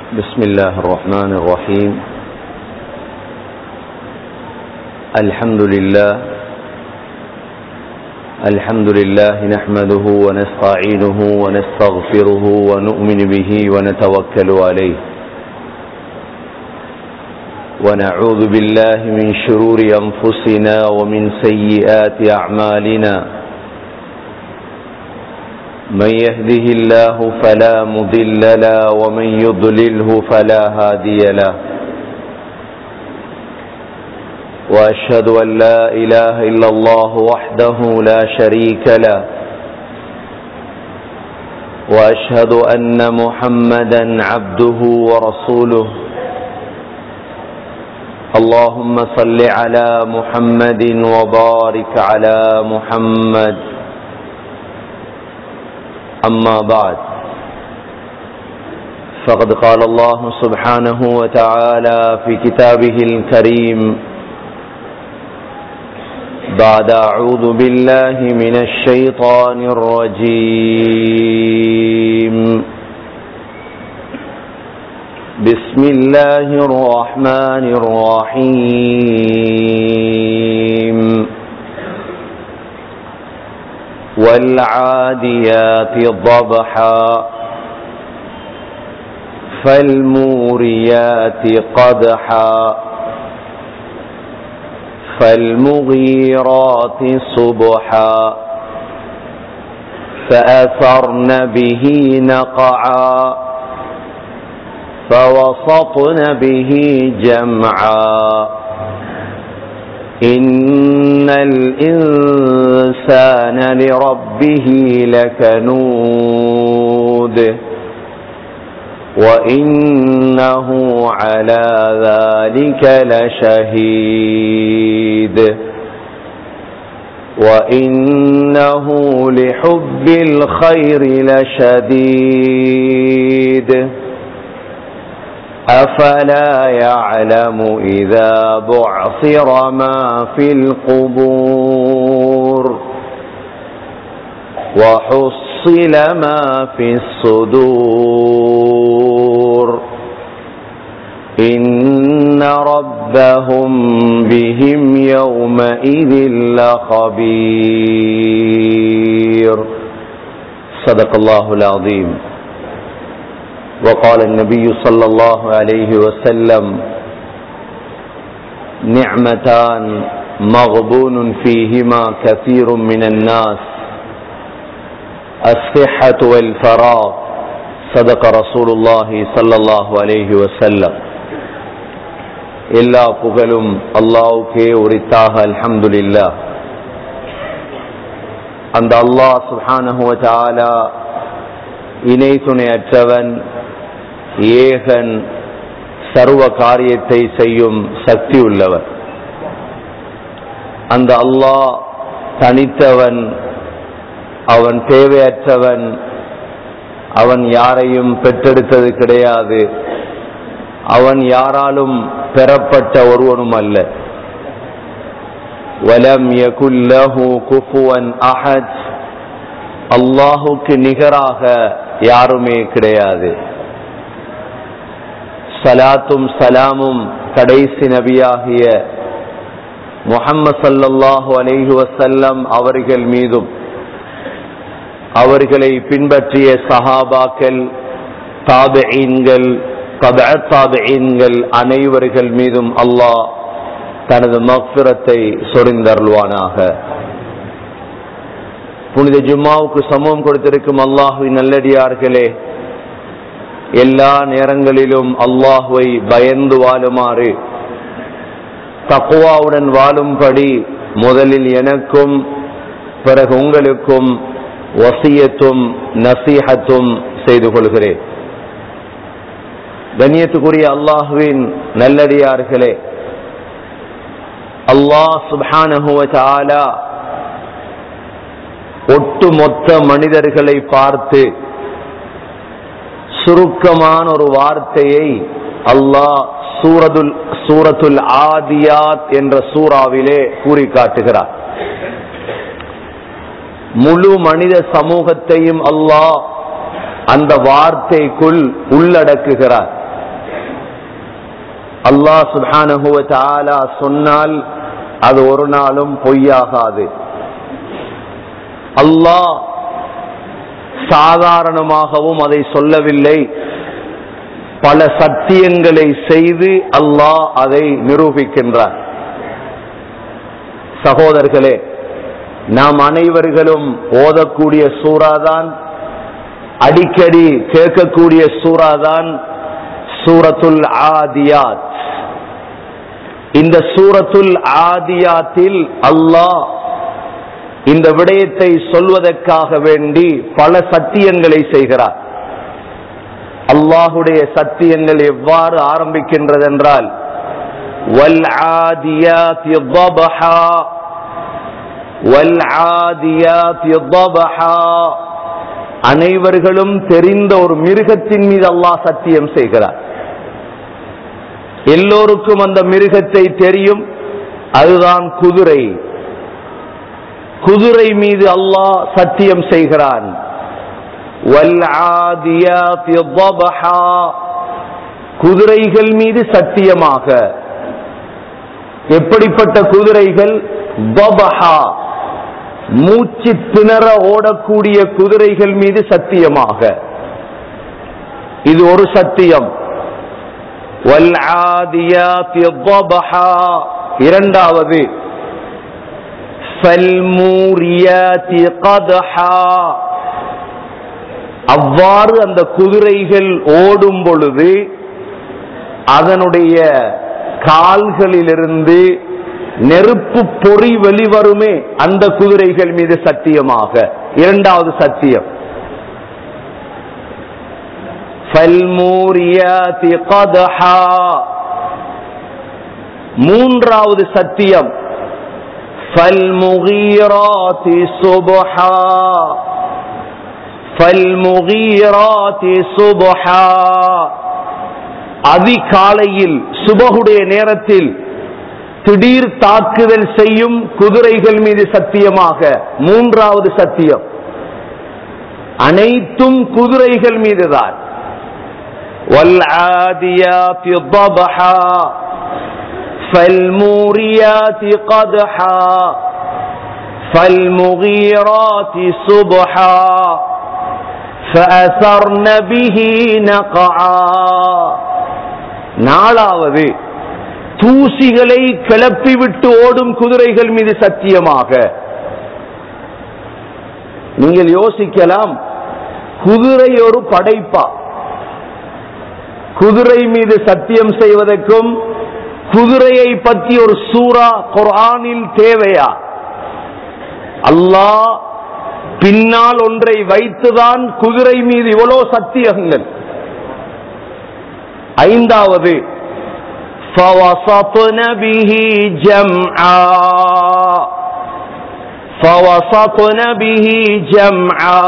بسم الله الرحمن الرحيم الحمد لله الحمد لله نحمده ونستعينه ونستغفره ونؤمن به ونتوكل عليه ونعوذ بالله من شرور انفسنا ومن سيئات اعمالنا من يهده الله فلا مضل له ومن يضلله فلا هادي له واشهد ان لا اله الا الله وحده لا شريك له واشهد ان محمدا عبده ورسوله اللهم صل على محمد وبارك على محمد أما بعد فقد قال الله سبحانه وتعالى في كتابه الكريم بعد أعوذ بالله من الشيطان الرجيم بسم الله الرحمن الرحيم والعاديات ضبحا فالموريات قدحا فالمغيرات صبحا فأثرن به نقعا فوسطن به جمعا إن الإنسان لربه لكنود وإنه على ذلك لشهيد وإنه لحب الخير لشديد أفلا يعلم إذا بعثر ما في القبور وحصل ما في الصدور إن ربهم بهم يومئذ لخبير صدق الله العظيم وقال النبي صلى الله عليه وسلم نعمتان مغبون فيهما كثير من الناس الصحة والفراغ صدق رسول الله صلى الله عليه وسلم எல்லா புகழும் அல்லாவுக்கே உரித்தாக அல்ஹம்துலில்லா அந்த அல்லாஹ் சுஹானஹுவ தாலா இணை துணையற்றவன் ஏகன் சர்வ காரியத்தை செய்யும் சக்தி உள்ளவர் அந்த அல்லாஹ் தனித்தவன் அவன் தேவையற்றவன் அவன் யாரையும் பெற்றெடுத்தது கிடையாது அவன் யாராலும் பெறப்பட்ட ஒருவனும் அல்ல வலம் யகுல்லஹு குஃபுவன் அஹத் அல்லாஹுக்கு நிகராக யாருமே கிடையாது சலாத்தும் சலாமும் கடைசி நபியாகிய முகம்மது சல்லல்லாஹு அலைஹி வசல்லம் அவர்கள் மீதும் அவர்களை பின்பற்றிய சஹாபாக்கள் தாபெயின்கள் தாபெயின்கள் அனைவர்கள் மீதும் அல்லாஹ் தனது மக்பிரத்தை சொரிந்தருள்வானாக புனித ஜும்மாவுக்கு சமூகம் கொடுத்திருக்கும் அல்லாஹுவின் நல்லடியார்களே எல்லா நேரங்களிலும் அல்லாஹுவை பயந்து வாழுமாறு தக்குவாவுடன் வாழும்படி முதலில் எனக்கும் பிறகு உங்களுக்கும் வசியத்தும் நசீகத்தும் செய்து கொள்கிறேன் கண்ணியத்துக்குரிய அல்லாஹுவின் நல்லடியார்களே அல்லாஹ் சுபானஹுவ தாலா ஒட்டுமொத்த மனிதர்களை பார்த்து சுருக்கமான ஒரு வார்த்தையை அல்லாஹ் சூரதுல் சூரத்துல் ஆதியாத் என்ற சூறாவிலே கூறி காட்டுகிறார் முழு மனித சமூகத்தையும் அல்லாஹ் அந்த வார்த்தைக்குள் உள்ளடக்குகிறார் அல்லாஹ் சுப்ஹானஹு வ தஆலா சொன்னால் அது ஒரு நாளும் பொய்யாகாது அல்லாஹ் சாதாரணமாகவும் அதை சொல்லவில்லை பல சத்தியங்களை செய்து அல்லாஹ் அதை நிரூபிக்கின்றார் சகோதரர்களே நாம் அனைவர்களும் ஓதக்கூடிய சூறாதான் அடிக்கடி கேட்கக்கூடிய சூறாதான் சூரத்துல் ஆதியாத் இந்த சூரத்துல் ஆதியாத்தில் அல்லாஹ் இந்த விடயத்தை சொல்வதற்காக வேண்டி பல சத்தியங்களை செய்கிறார் அல்லாஹுடைய சத்தியங்கள் எவ்வாறு ஆரம்பிக்கின்றது என்றால் وَالْعَادِيَاتِ ضَبْحًا وَالْعَادِيَاتِ ضَبْحًا அனைவர்களும் தெரிந்த ஒரு மிருகத்தின் மீது அல்லாஹ் சத்தியம் செய்கிறார் எல்லோருக்கும் அந்த மிருகத்தை தெரியும் அதுதான் குதிரை குதிரை மீது அல்லாஹ் சத்தியம் செய்கிறான் وَالْعَادِيَاتِ ضَبْحًا குதிரைகள் மீது சத்தியமாக எப்படிப்பட்ட குதிரைகள் பபஹா மூச்சு திணற ஓடக்கூடிய குதிரைகள் மீது சத்தியமாக இது ஒரு சத்தியம் وَالْعَادِيَاتِ ضَبْحًا இரண்டாவது فَالْمُورِيَاتِ قَدْحًا அவ்வாறு அந்த குதிரைகள் ஓடும் பொழுது அதனுடைய கால்களிலிருந்து நெருப்பு பொறி வெளிவருமே அந்த குதிரைகள் மீது சத்தியமாக இரண்டாவது சத்தியம் فَالْمُورِيَاتِ قَدْحًا மூன்றாவது சத்தியம் فَالْمُغِيرَاتِ صُبْحًا فَالْمُغِيرَاتِ صُبْحًا அதிகாலையில் சுபகுடைய நேரத்தில் திடீர் தாக்குதல் செய்யும் குதிரைகள் மீது சத்தியமாக மூன்றாவது சத்தியம் அனைத்தும் குதிரைகள் மீதுதான் وَالْعَادِيَاتِ ضَبْحًا فَالْمُورِيَاتِ قَدْحًا فَالْمُغِيرَاتِ صُبْحًا فَأَثَرْنَ بِهِ نَقْعًا நாலாவது தூசிகளை கிளப்பிவிட்டு ஓடும் குதிரைகள் மீது சத்தியமாக நீங்கள் யோசிக்கலாம் குதிரை ஒரு படைப்பா குதிரை மீது சத்தியம் செய்வதற்கும் குதிரையை பற்றி ஒரு சூரா குர்ஆனில் தேவையா அல்லாஹ் பின்னால் ஒன்றை வைத்துதான் குதிரை மீது இவ்வளோ சத்தியங்கள் ஐந்தாவது فوسطن به جمعا فوسطن به جمعا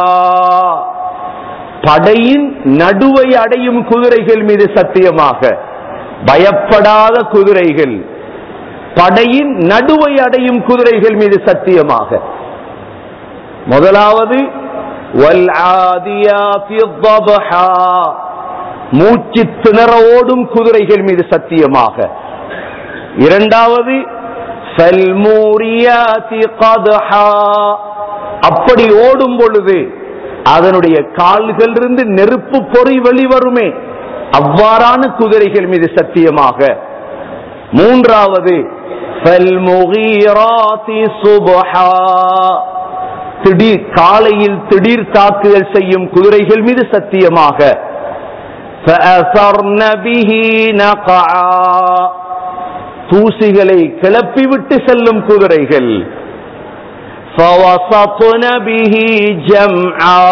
படையின் நடுவை அடையும் குதிரைகள் மீது சத்தியமாக பயப்படாத குதிரைகள் படையின் நடுவை அடையும் குதிரைகள் மீது சத்தியமாக முதலாவது وَالْعَادِيَاتِ ضَبْحًا மூச்சு திணற ஓடும் குதிரைகள் மீது சத்தியமாக இரண்டாவது فَالْمُورِيَاتِ قَدْحًا அப்படி ஓடும் பொழுது அதனுடைய கால்களிலிருந்து நெருப்பு பொறி வெளிவருமே அவ்வாறான குதிரைகள் மீது சத்தியமாக மூன்றாவது فَالْمُغِيرَاتِ صُبْحًا திடீர் காலையில் திடீர் தாக்குதல் செய்யும் குதிரைகள் மீது சத்தியமாக فَأَثَرْنَ بِهِ نَقْعًا தூசிகளை கிளப்பிவிட்டு செல்லும் குதிரைகள் فَوَسَطْنَ بِهِ جَمْعًا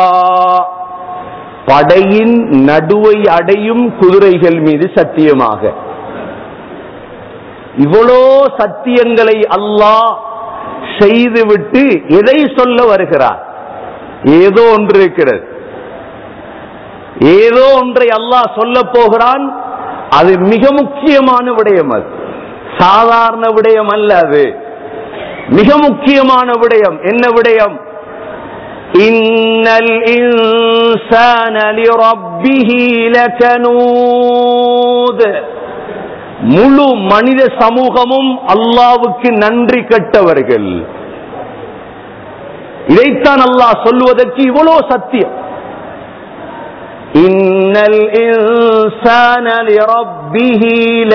படையின் நடுவை அடையும் குதிரைகள் மீது சத்தியமாக இவ்வளோ சத்தியங்களை அல்லாஹ் செய்துவிட்டு எதை சொல்ல வருகிறார் ஏதோ ஒன்று இருக்கிறது ஏதோ ஒன்றை அல்லாஹ் சொல்ல போகிறான் அது மிக முக்கியமான விடயம் அது சாதாரண விடயம் அல்ல அது மிக முக்கியமான விடயம் என்ன விடயம் இன்னல் இன்சான லிரப்பிஹி லகனூத் முழு மனித சமூகமும் அல்லாவுக்கு நன்றி கட்டவர்கள் இதைத்தான் அல்லாஹ் சொல்லுவதற்கு இவ்வளவு சத்தியம் இன்னல் இன்சான லிரப்பிஹி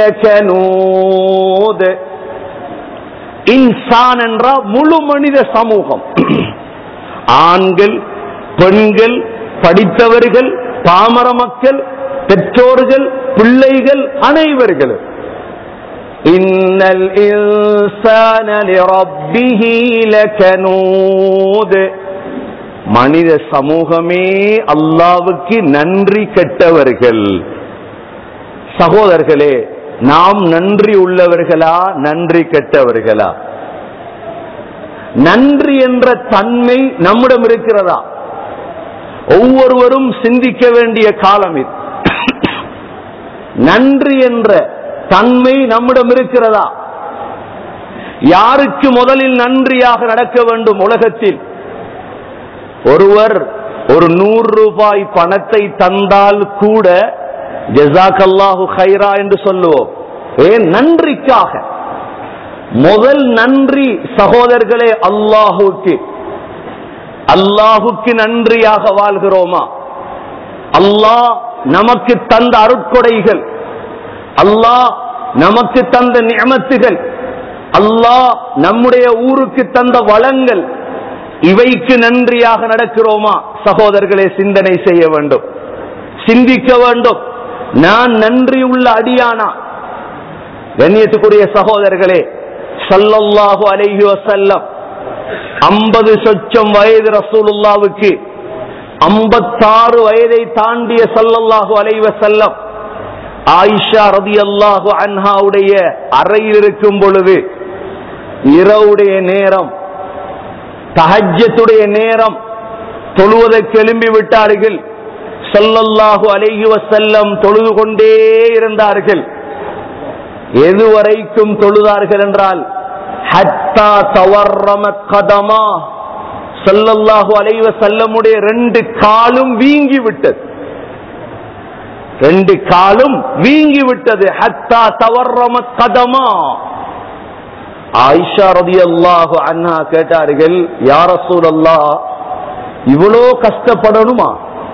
லகனூத் இன்சான் என்ற முழு மனித சமூகம் ஆண்கள் பெண்கள் படித்தவர்கள் பாமர மக்கள் பெற்றோர்கள் பிள்ளைகள் அனைவர்களும் இன்னல் இன்சான லிரப்பிஹி லகனூத் மனித சமூகமே அல்லாவுக்கு நன்றி கெட்டவர்கள் சகோதரர்களே நாம் நன்றி உள்ளவர்களா நன்றி கெட்டவர்களா நன்றி என்ற தன்மை நம்மிடம் இருக்கிறதா ஒவ்வொருவரும் சிந்திக்க வேண்டிய காலம் இது நன்றி என்ற தன்மை நம்மிடம் இருக்கிறதா யாருக்கு முதலில் நன்றியாக நடக்க வேண்டும் உலகத்தில் ஒருவர் ஒரு நூறு ரூபாய் பணத்தை தந்தால் கூட ஜசாக்கல்லாஹு ஹைரா என்று சொல்லுவோம் ஏன் நன்றிக்காக முதல் நன்றி சகோதரர்களே அல்லாஹுக்கு அல்லாஹுக்கு நன்றியாக வாழ்கிறோமா அல்லாஹ் நமக்கு தந்த அருட்கொடைகள் அல்லாஹ் நமக்கு தந்த நியமத்துகள் அல்லாஹ் நம்முடைய ஊருக்கு தந்த வளங்கள் இவைக்கு நன்றியாக நடக்கிறோமா சகோதரர்களே சிந்தனை செய்ய வேண்டும் சிந்திக்க வேண்டும் நான் நன்றி உள்ள அடியானா கண்ணியத்துக்குரிய சகோதரர்களே சல்லல்லாஹு அலைஹி வசல்லம் ஐம்பது சொச்சம் வயது ரசூலுல்லாவுக்கு ஐம்பத்தாறு வயதை தாண்டிய சல்லல்லாஹு அலைஹி வசல்லம் ஆயிஷா ரதி அல்லாஹு அன்ஹாவுடைய அறையில் இருக்கும் பொழுது இரவுடைய நேரம் தஹஜத்துடைய நேரம் தொழுவதற்கு எழும்பி விட்டார்கள் சொல்லல்லாஹு அலைஹி வசல்லம் தொழுது கொண்டே இருந்தார்கள் எதுவரைக்கும் தொழுதார்கள் என்றால் ஹத்தா தவர்ரம கதமா சொல்லல்லாஹு அலைஹி வசல்லமுடைய ரெண்டு காலும் வீங்கி விட்டது ரெண்டு காலும் வீங்கி விட்டது ஹத்தா தவர்ரம கதமா ஆயிஷா ரதி அல்லாஹு அண்ணா கேட்டார்கள் யார சூழல்லா இவ்வளோ கஷ்டப்படணுமா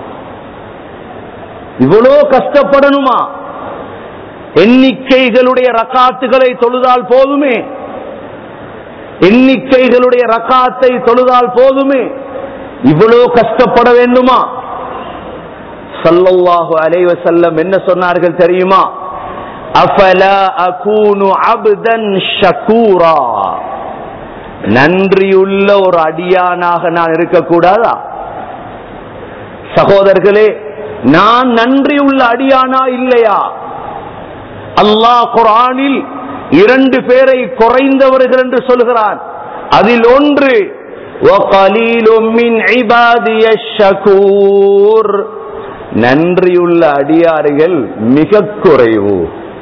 இவ்வளோ கஷ்டப்படணுமா எண்ணிக்கைகளுடைய ரக்காத்துகளை தொழுதால் போதுமே எண்ணிக்கைகளுடைய ரக்காத்தை தொழுதால் போதுமே இவ்வளோ கஷ்டப்பட வேண்டுமா சல்லல்லாஹு அலைவ செல்லம் என்ன சொன்னார்கள் தெரியுமா அஃபலா அகூனு அப்தன் ஷகூரா நன்றியுள்ள ஒரு அடியானாக நான் இருக்கக்கூடாதா சகோதரர்களே நான் நன்றியுள்ள அடியானா இல்லையா அல்லாஹ் குரானில் இரண்டு பேரை குறைந்தவர்கள் என்று சொல்கிறான் அதில் ஒன்று وَقَلِيلٌ مِّنْ عِبَادِيَ الشَّكُورُ நன்றியுள்ள அடியார்கள் மிக குறைவு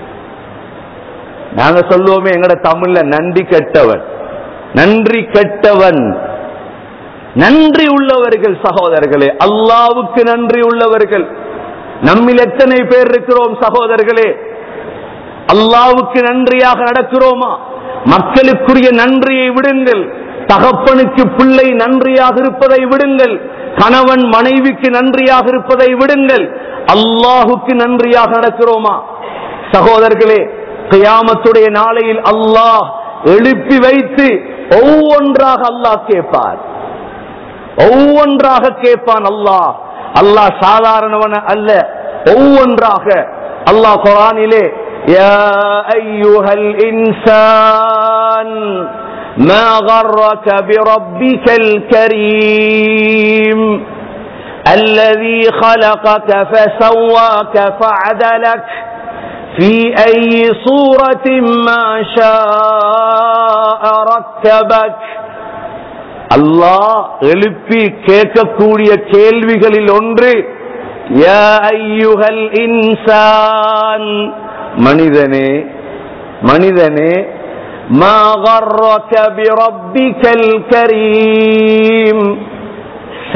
நாங்க சொல்லுவோமே எங்கட தமிழ்ல நன்றி கெட்டவன் நன்றி கெட்டவன் நன்றி உள்ளவர்கள் சகோதரர்களே அல்லாவுக்கு நன்றி உள்ளவர்கள் நம்மில் எத்தனை பேர் இருக்கிறோம் சகோதரர்களே அல்லாவுக்கு நன்றியாக நடக்கிறோமா மக்களுக்குரிய நன்றியை விடுங்கள் தகப்பனுக்கு பிள்ளை நன்றியாக இருப்பதை விடுங்கள் கணவன் மனைவிக்கு நன்றியாக இருப்பதை விடுங்கள் அல்லாஹுக்கு நன்றியாக நடக்கிறோமா சகோதரர்களே கியாமத்துடைய நாளையில் அல்லாஹ் எழுப்பி வைத்து ஒவ்வொன்றாக அல்லாஹ் கேட்பார் ஒவ்வொன்றாக கேட்பான் அல்லாஹ் அல்லாஹ் சாதாரணவன அல்ல ஒவ்வொன்றாக அல்லாஹ் குரானிலே يا أيها الإنسان ما غرك بربك الكريم الذي خلقك فسواك فعدلك في أي صورة ما شاء ركبك அல்லாஹ் எழுப்பி கேட்கக்கூடிய கேள்விகளில் ஒன்று யா ஐயுகல் இன்சான் மனிதனே மனிதனே ما غرك بربك الكريم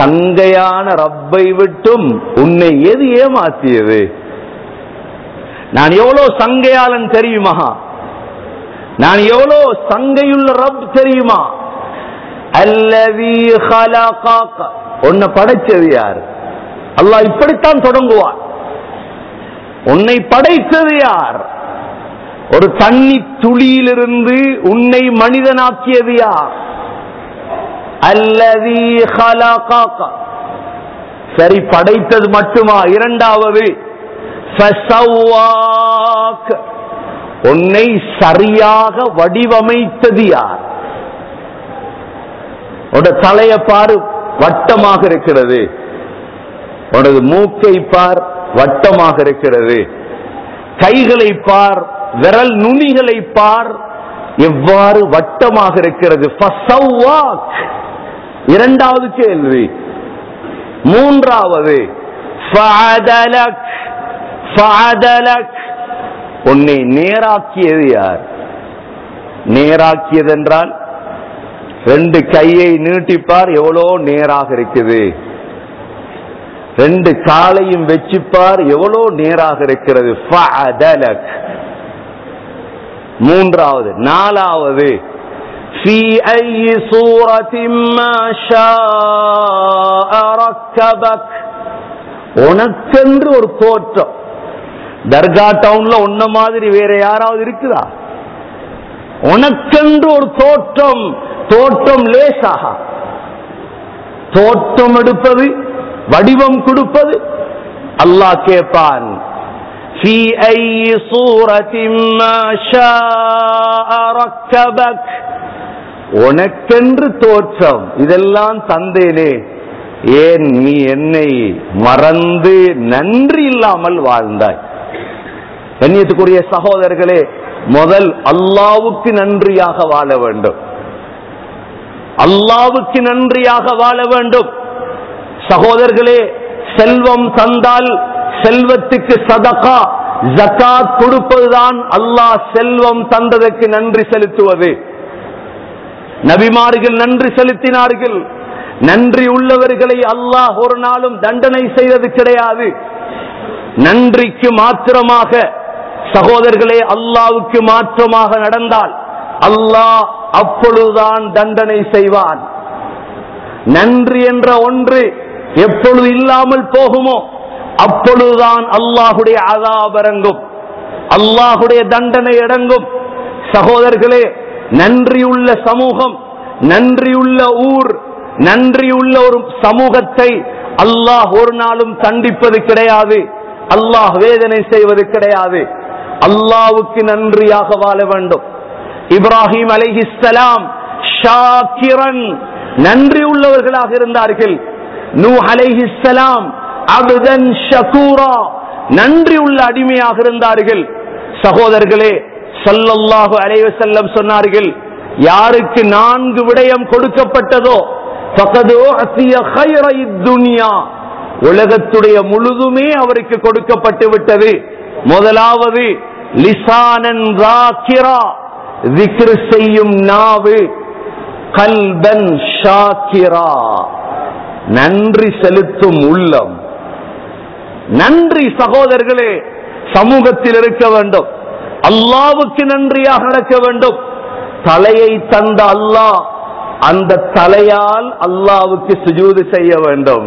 சங்கையான ரப்பை விட்டும் உன்னை எது ஏமாத்தியது நான் எவ்வளவு சங்கையாளன் தெரியுமா நான் எவ்வளவு சங்கையுள்ள ரப் தெரியுமா அல்லவி ஹலகாக உன்னை படைச்சது யார் அல்லாஹ் இப்படித்தான் தொடங்குவார் உன்னை படைத்தது யார் ஒரு தண்ணி துளியிலிருந்து உன்னை மனிதனாக்கியது யார் அல்லதி ஹலகாக சரி படைத்தது மட்டுமா இரண்டாவது ஃபசவ்வாக். உன்னை சரியாக வடிவமைத்தது யார் உன்னோட தலைய பாரு வட்டமாக இருக்கிறது உனது மூக்கை பார் வட்டமாக இருக்கிறது கைகளை பார் விரல் நுனிகளை பார் எவ்வாறு வட்டமாக இருக்கிறது ஃபசவ்வாக். இரண்டாவது கேள்வி மூன்றாவது ஃபஅதலக். ஃபஅதலக். உன்னை நேராக்கியது யார் நேராக்கியது என்றால் ரெண்டு கையை நீட்டிப்பார் எவ்வளோ நேராக இருக்குது ரெண்டு காலையும் வச்சுப்பார் எவ்வளோ நேராக இருக்கிறது ஃபஅதலக். மூன்றாவது நாலாவது في أي صورة ما شاء ركبك உனக்கென்று ஒரு தோற்றம் தர்கா டவுன்ல உன்ன மாதிரி வேற யாராவது இருக்குதா உனக்கென்று ஒரு தோற்றம் தோற்றம் லேசாக தோற்றம் எடுப்பது வடிவம் கொடுப்பது அல்லாஹ் கேட்பான் في أي صورة ما شاء ركبك உனக்கென்று தோற்றம் இதெல்லாம் தந்தேனே ஏன் நீ என்னை மறந்து நன்றி இல்லாமல் வாழ்ந்தாய் கண்ணியத்துக்குரிய சகோதரர்களே முதல் அல்லாவுக்கு நன்றியாக வாழ வேண்டும் அல்லாவுக்கு நன்றியாக வாழ வேண்டும் சகோதரர்களே செல்வம் தந்தால் செல்வத்துக்கு சதகா ஜகாத் கொடுப்பதுதான் அல்லாஹ் செல்வம் தந்ததற்கு நன்றி செலுத்துவது நபிமார்கள் நன்றி செலுத்தினார்கள் நன்றி உள்ளவர்களை அல்லாஹ் ஒரு நாளும் தண்டனை செய்தது கிடையாது நன்றிக்கு மாத்திரமாக சகோதரர்களே அல்லாவுக்கு மாற்றமாக நடந்தால் அல்லாஹ் அப்பொழுதுதான் தண்டனை செய்வான் நன்றி என்ற ஒன்று எப்பொழுது இல்லாமல் போகுமோ அப்பொழுதுதான் அல்லாஹுடைய அதாபரங்கும் அல்லாஹுடைய தண்டனை அடங்கும் சகோதரர்களே நன்றியுள்ள சமூகம் நன்றியுள்ள ஊர் நன்றியுள்ள ஒரு சமூகத்தை அல்லாஹ் ஒரு நாளும் தண்டிப்பது கிடையாது அல்லாஹ் வேதனை செய்வது கிடையாது அல்லாவுக்கு நன்றியாக வாழ வேண்டும் இப்ராஹிம் அலைஹிஸ்ஸலாம் ஷாக்கிரன் நன்றி உள்ளவர்களாக இருந்தார்கள் நூ அலைஹிஸ்ஸலாம் அபுதன் ஷகூரா நன்றி உள்ள அடிமையாக இருந்தார்கள் சகோதரர்களே சல்லல்லாஹு அலைஹி வஸல்லம் சொன்னார்கள் யாருக்கு நான்கு விடயம் கொடுக்கப்பட்டதோ ஃபகது உஅத்திய கைர இத்துன்யா உலகத்துடைய முழுதுமே அவருக்கு கொடுக்கப்பட்டு விட்டது முதலாவது லிசானன் ராக்கிரா திக்ரு செய்யும் நாவு கல்பன் ஷாக்கிரா நன்றி செலுத்தும் உள்ளம் நன்றி சகோதரர்களே சமூகத்தில் இருக்க வேண்டும் அல்லாவுக்கு நன்றியாக நடக்க வேண்டும் தலையை தந்த அல்லாஹ் அந்த தலையால் அல்லாவுக்கு சுஜூது செய்ய வேண்டும்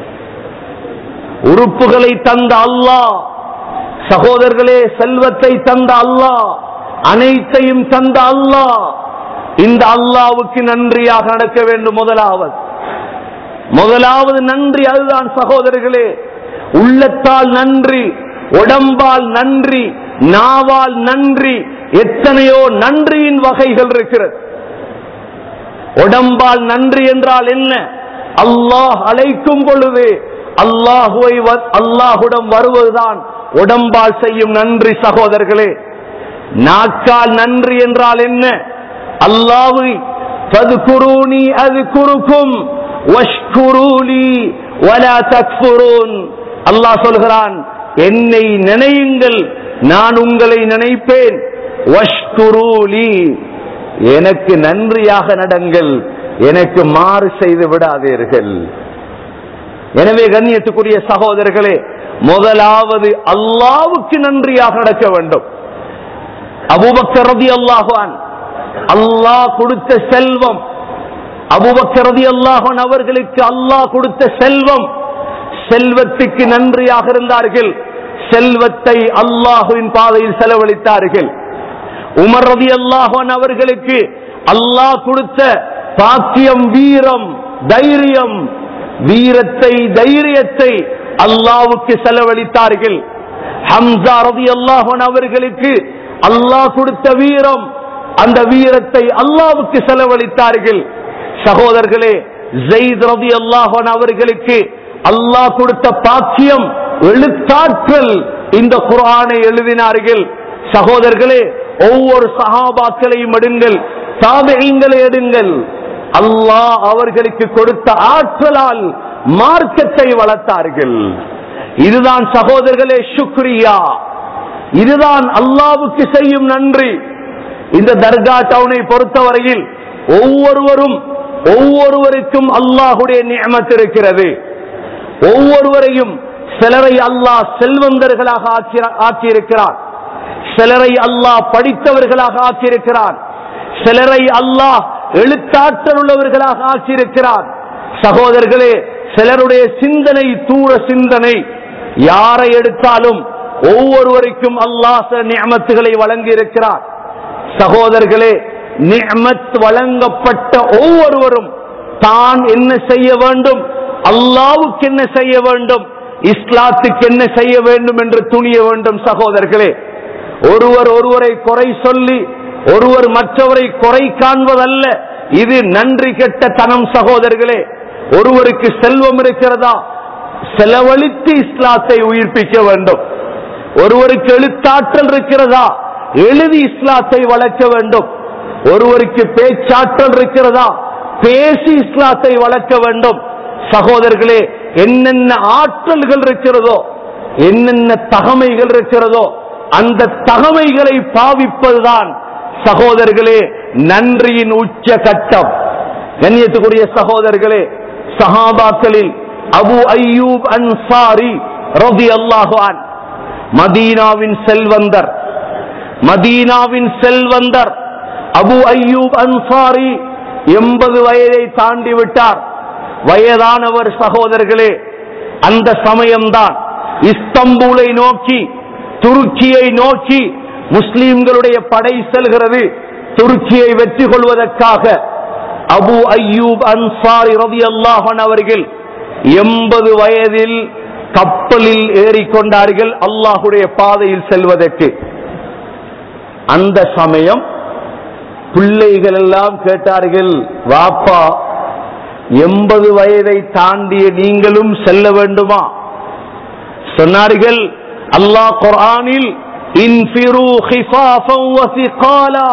உறுப்புகளை தந்த அல்லாஹ் சகோதரர்களே செல்வத்தை தந்த அல்லாஹ் அனைத்தையும் தந்த அல்லாஹ் இந்த அல்லாவுக்கு நன்றியாக நடக்க வேண்டும் முதலாவது முதலாவது நன்றி அதுதான் சகோதரர்களே உள்ளத்தால் நன்றி உடம்பால் நன்றி நாவால் நன்றி எத்தனையோ நன்றியின் வகைகள் இருக்கிறது உடம்பால் நன்றி என்றால் என்ன அல்லாஹ் அழைக்கும் பொழுது அல்லாஹுவை வ- அல்லாஹுடன் வருவதுதான் உடம்பால் செய்யும் நன்றி சகோதரர்களே நாக்கால் நன்றி என்றால் என்ன அல்லாஹு ததுகுரூனி அது குறுக்கும் வஷ்குரூலி வலா தக்ஃபுரூன் அல்லாஹ் சொல்கிறான் என்னை நினையுங்கள் நான் உங்களை நினைப்பேன் வஷ்குரூலி எனக்கு நன்றியாக நடங்கள் எனக்கு மாறு செய்து விடாதீர்கள் எனவே கண்ணியத்துக்குரிய சகோதரர்களே முதலாவது அல்லாவுக்கு நன்றியாக நடக்க வேண்டும் அபூபக்கர் ரலியல்லாஹு அன் அல்லாஹ் கொடுத்த செல்வம் அபூபக்கர் ரலியல்லாஹு அன் அவர்களுக்கு அல்லாஹ் கொடுத்த செல்வம் செல்வத்துக்கு நன்றியாக இருந்தார்கள் செல்வத்தை அல்லாஹுவின் பாதையில் செலவழித்தார்கள் உமர் ரதி அல்லாஹன் அவர்களுக்கு அல்லாஹ் கொடுத்த பாக்கியம் வீரம் தைரியம் வீரத்தை தைரியத்தை அல்லாவுக்கு செலவழித்தார்கள் ஹம்சா ரதி அல்லாஹன் அவர்களுக்கு அல்லாஹ் கொடுத்த வீரம் அந்த வீரத்தை அல்லாவுக்கு செலவழித்தார்கள் சகோதரர்களே ஜெயித் ரதி அல்லாஹன் அவர்களுக்கு அல்லாஹ் கொடுத்த பாக்கியம் எழுத்தாற்றல் இந்த குரானை எழுதினார்கள் சகோதரர்களே ஒவ்வொரு சகாபாக்களையும் எடுங்கள் தாபகங்களை எடுங்கள் அல்லாஹ் அவர்களுக்கு கொடுத்த ஆற்றலால் மார்க்கத்தை வளர்த்தார்கள் இதுதான் சகோதரர்களே சுக்ரியா இதுதான் அல்லாவுக்கு செய்யும் நன்றி இந்த தர்கா டவுனை பொறுத்தவரையில் ஒவ்வொருவரும் ஒவ்வொருவருக்கும் அல்லாஹுடைய நியமத்து இருக்கிறது ஒவ்வொருவரையும் சிலரை அல்லாஹ் செல்வந்தர்களாக ஆக்கி- ஆக்கியிருக்கிறார் சிலரை அல்லாஹ் படித்தவர்களாக ஆக்கியிருக்கிறார் சிலரை அல்லாஹ் எழுத்தாற்றல் உள்ளவர்களாக ஆக்கியிருக்கிறார் சகோதரர்களே சிலருடைய சிந்தனை தூர சிந்தனை யாரை எடுத்தாலும் ஒவ்வொருவருக்கும் அல்லாஹ் சில நியமத்துகளை வழங்கி இருக்கிறார் சகோதரர்களே நியமத் வழங்கப்பட்ட ஒவ்வொருவரும் தான் என்ன செய்ய வேண்டும் அல்லாவுக்கு என்ன செய்ய வேண்டும் இஸ்லாத்துக்கு என்ன செய்ய வேண்டும் என்று துணிய வேண்டும் சகோதரர்களே ஒருவர் ஒருவரை குறை சொல்லி ஒருவர் மற்றவரை குறை காண்பதல்ல இது நன்றி கெட்ட தனம் சகோதரர்களே ஒருவருக்கு செல்வம் இருக்கிறதா செலவழித்து இஸ்லாத்தை உயிர்ப்பிக்க வேண்டும் ஒருவருக்கு எழுத்தாற்றல் இருக்கிறதா எழுதி இஸ்லாத்தை வளர்க்க வேண்டும் ஒருவருக்கு பேச்சாற்றல் இருக்கிறதா பேசி இஸ்லாத்தை வளர்க்க வேண்டும் சகோதரர்களே என்னென்ன ஆற்றல்கள் இருக்கிறதோ என்னென்ன தகமைகள் இருக்கிறதோ அந்த தகமைகளை பாவிப்பதுதான் சகோதரர்களே நன்றியின் உச்ச கட்டம் கண்ணியத்துக்குரிய சகோதரர்களே சஹாபாக்களில் அபு அய்யூப் அன்சாரி ரதி அல்லாஹான் மதீனாவின் செல்வந்தர் மதீனாவின் செல்வந்தர் அபு அய்யூப் அன்சாரி எண்பது வயதை தாண்டி விட்டார் வயதானவர் சகோதரர்களே அந்த சமயம்தான் இஸ்தம்பூலை நோக்கி துருக்கியை நோக்கி முஸ்லிம்களுடைய படை செல்கிறது துருக்கியை வெற்றி கொள்வதற்காக அபு அய்யூப் அன்சாரி ரவி அல்லாஹன் அவர்கள் எண்பது வயதில் கப்பலில் ஏறிக்கொண்டார்கள் அல்லாஹுடைய பாதையில் செல்வதற்கு அந்த சமயம் பிள்ளைகள் எல்லாம் கேட்டார்கள் வாப்பா எண்பது வயதை தாண்டிய நீங்களும் செல்ல வேண்டுமா சொன்னார்கள் அல்லாஹ் குர்ஆனில் இன்ஃபிரு ஹிஃபாஃபன் வசிகாலா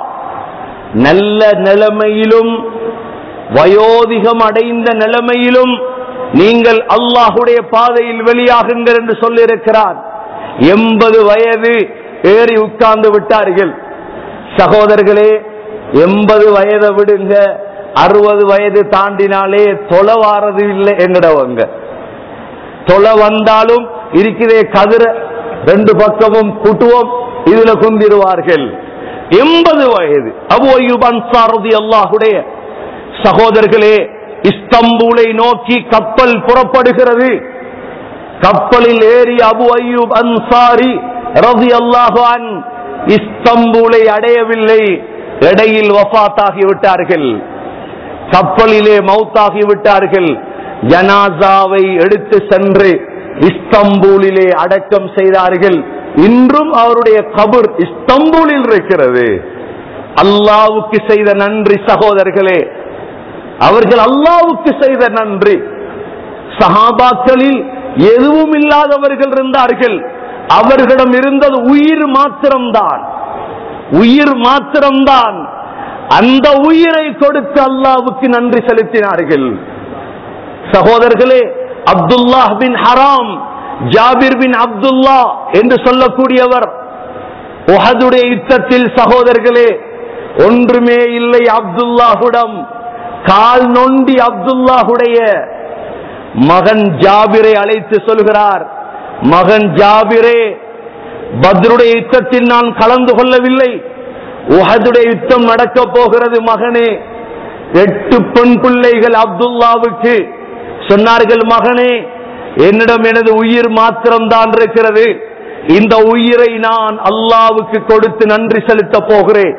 நல்ல நிலைமையிலும் வயோதிகம் அடைந்த நிலைமையிலும் நீங்கள் அல்லாஹுடைய பாதையில் வெளியாகுங்கள் என்று சொல்லியிருக்கிறார் எண்பது வயது ஏறி உட்கார்ந்து விட்டார்கள் சகோதரர்களே எண்பது வயதை விடுங்க அறுபது வயது தாண்டினாலே தொலை வாரது இல்லை என்னடவங்க தொலை வந்தாலும் இருக்கிறே கதிர ரெண்டு பக்கமும் குட்டுவோம் இதுல குந்திருவார்கள் எண்பது வயது அபு அய்யூப் அன்சாரதி அல்லாஹுடைய சகோதரர்களே இஸ்தம்பூலை நோக்கி கப்பல் புறப்படுகிறது கப்பலில் ஏறி அபு அய்யூப் அன்சாரி ரதி அல்லாஹான் இஸ்தம்பூலை அடையவில்லை இடையில் வஃபாத்தாகி விட்டார்கள் கப்பலிலே மௌத்தாகி விட்டார்கள் ஜனாசாவை எடுத்து சென்று இஸ்தம்பூலிலே அடக்கம் செய்தார்கள் இன்றும் அவருடைய கபர் இஸ்தம்பூலில் இருக்கிறது அல்லாவுக்கு செய்த நன்றி சகோதரர்களே அவர்கள் அல்லாவுக்கு செய்த நன்றி சஹாபாக்களில் எதுவும் இல்லாதவர்கள் இருந்தார்கள் அவர்களிடம் இருந்தது உயிர் மாத்திரம்தான் உயிர் மாத்திரம்தான் அந்த உயிரை கொடுத்து அல்லாவுக்கு நன்றி செலுத்தினார்கள் சகோதரர்களே அப்துல்லாஹ் பின் ஹராம் ஜாபிர் பின் அப்துல்லா என்று சொல்லக்கூடியவர் உஹதுடைய யுத்தத்தில் சகோதரர்களே ஒன்றுமே இல்லை அப்துல்லாஹுடம் கால் நொண்டி அப்துல்லாஹுடைய மகன் ஜாபிரை அழைத்து சொல்கிறார் மகன் ஜாபிரே பத்ருடைய யுத்தத்தில் நான் கலந்து கொள்ளவில்லை உஹதுடைய யுத்தம் நடக்க போகிறது மகனே எட்டு பெண் பிள்ளைகள் அப்துல்லாவுக்கு சொன்னார்கள் மகனே என்னிடம் எனது உயிர் மாத்திரம்தான் இருக்கிறது இந்த உயிரை நான் அல்லாவுக்கு கொடுத்து நன்றி செலுத்த போகிறேன்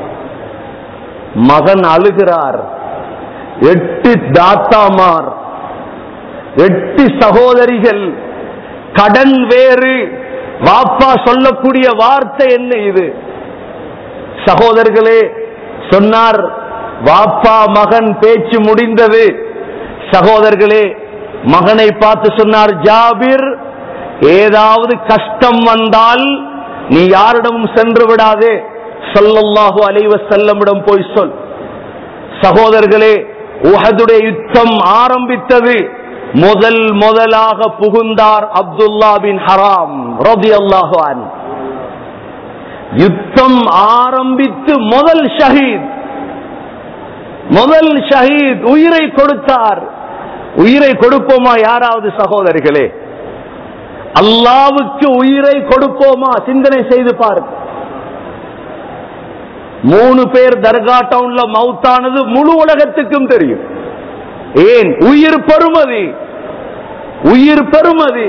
மகன் அழுகிறார் எட்டு தாத்தாமார் எட்டு சகோதரிகள் கடன் வேறு வாப்பா சொல்லக்கூடிய வார்த்தை என்ன இது சகோதரர்களே சொன்னார் வாப்பா மகன் பேச்சு முடிந்தது சகோதரர்களே மகனை பார்த்து சொன்னார் ஜாபிர் ஏதாவது கஷ்டம் வந்தால் நீ யாரிடமும் சென்று விடாதே சொல்லல்லாஹு அலைவ செல்லமிடம் போய் சொல் சகோதரர்களே உஹதுடைய யுத்தம் ஆரம்பித்தது முதல் முதலாக புகுந்தார் அப்துல்லா பின் ஹராம் ரபி அல்லாஹான் யுத்தம் ஆரம்பித்து முதல் ஷஹீத் முதல் ஷஹீத் உயிரை கொடுத்தார் உயிரை கொடுப்போமா யாராவது சகோதரிகளே அல்லாவுக்கு உயிரை கொடுப்போமா சிந்தனை செய்து பாரு மூணு பேர் தர்கா டவுன்ல மவுத்தானது முழு உலகத்துக்கும் தெரியும் ஏன் உயிர் பெறுமதி உயிர் பெறுமதி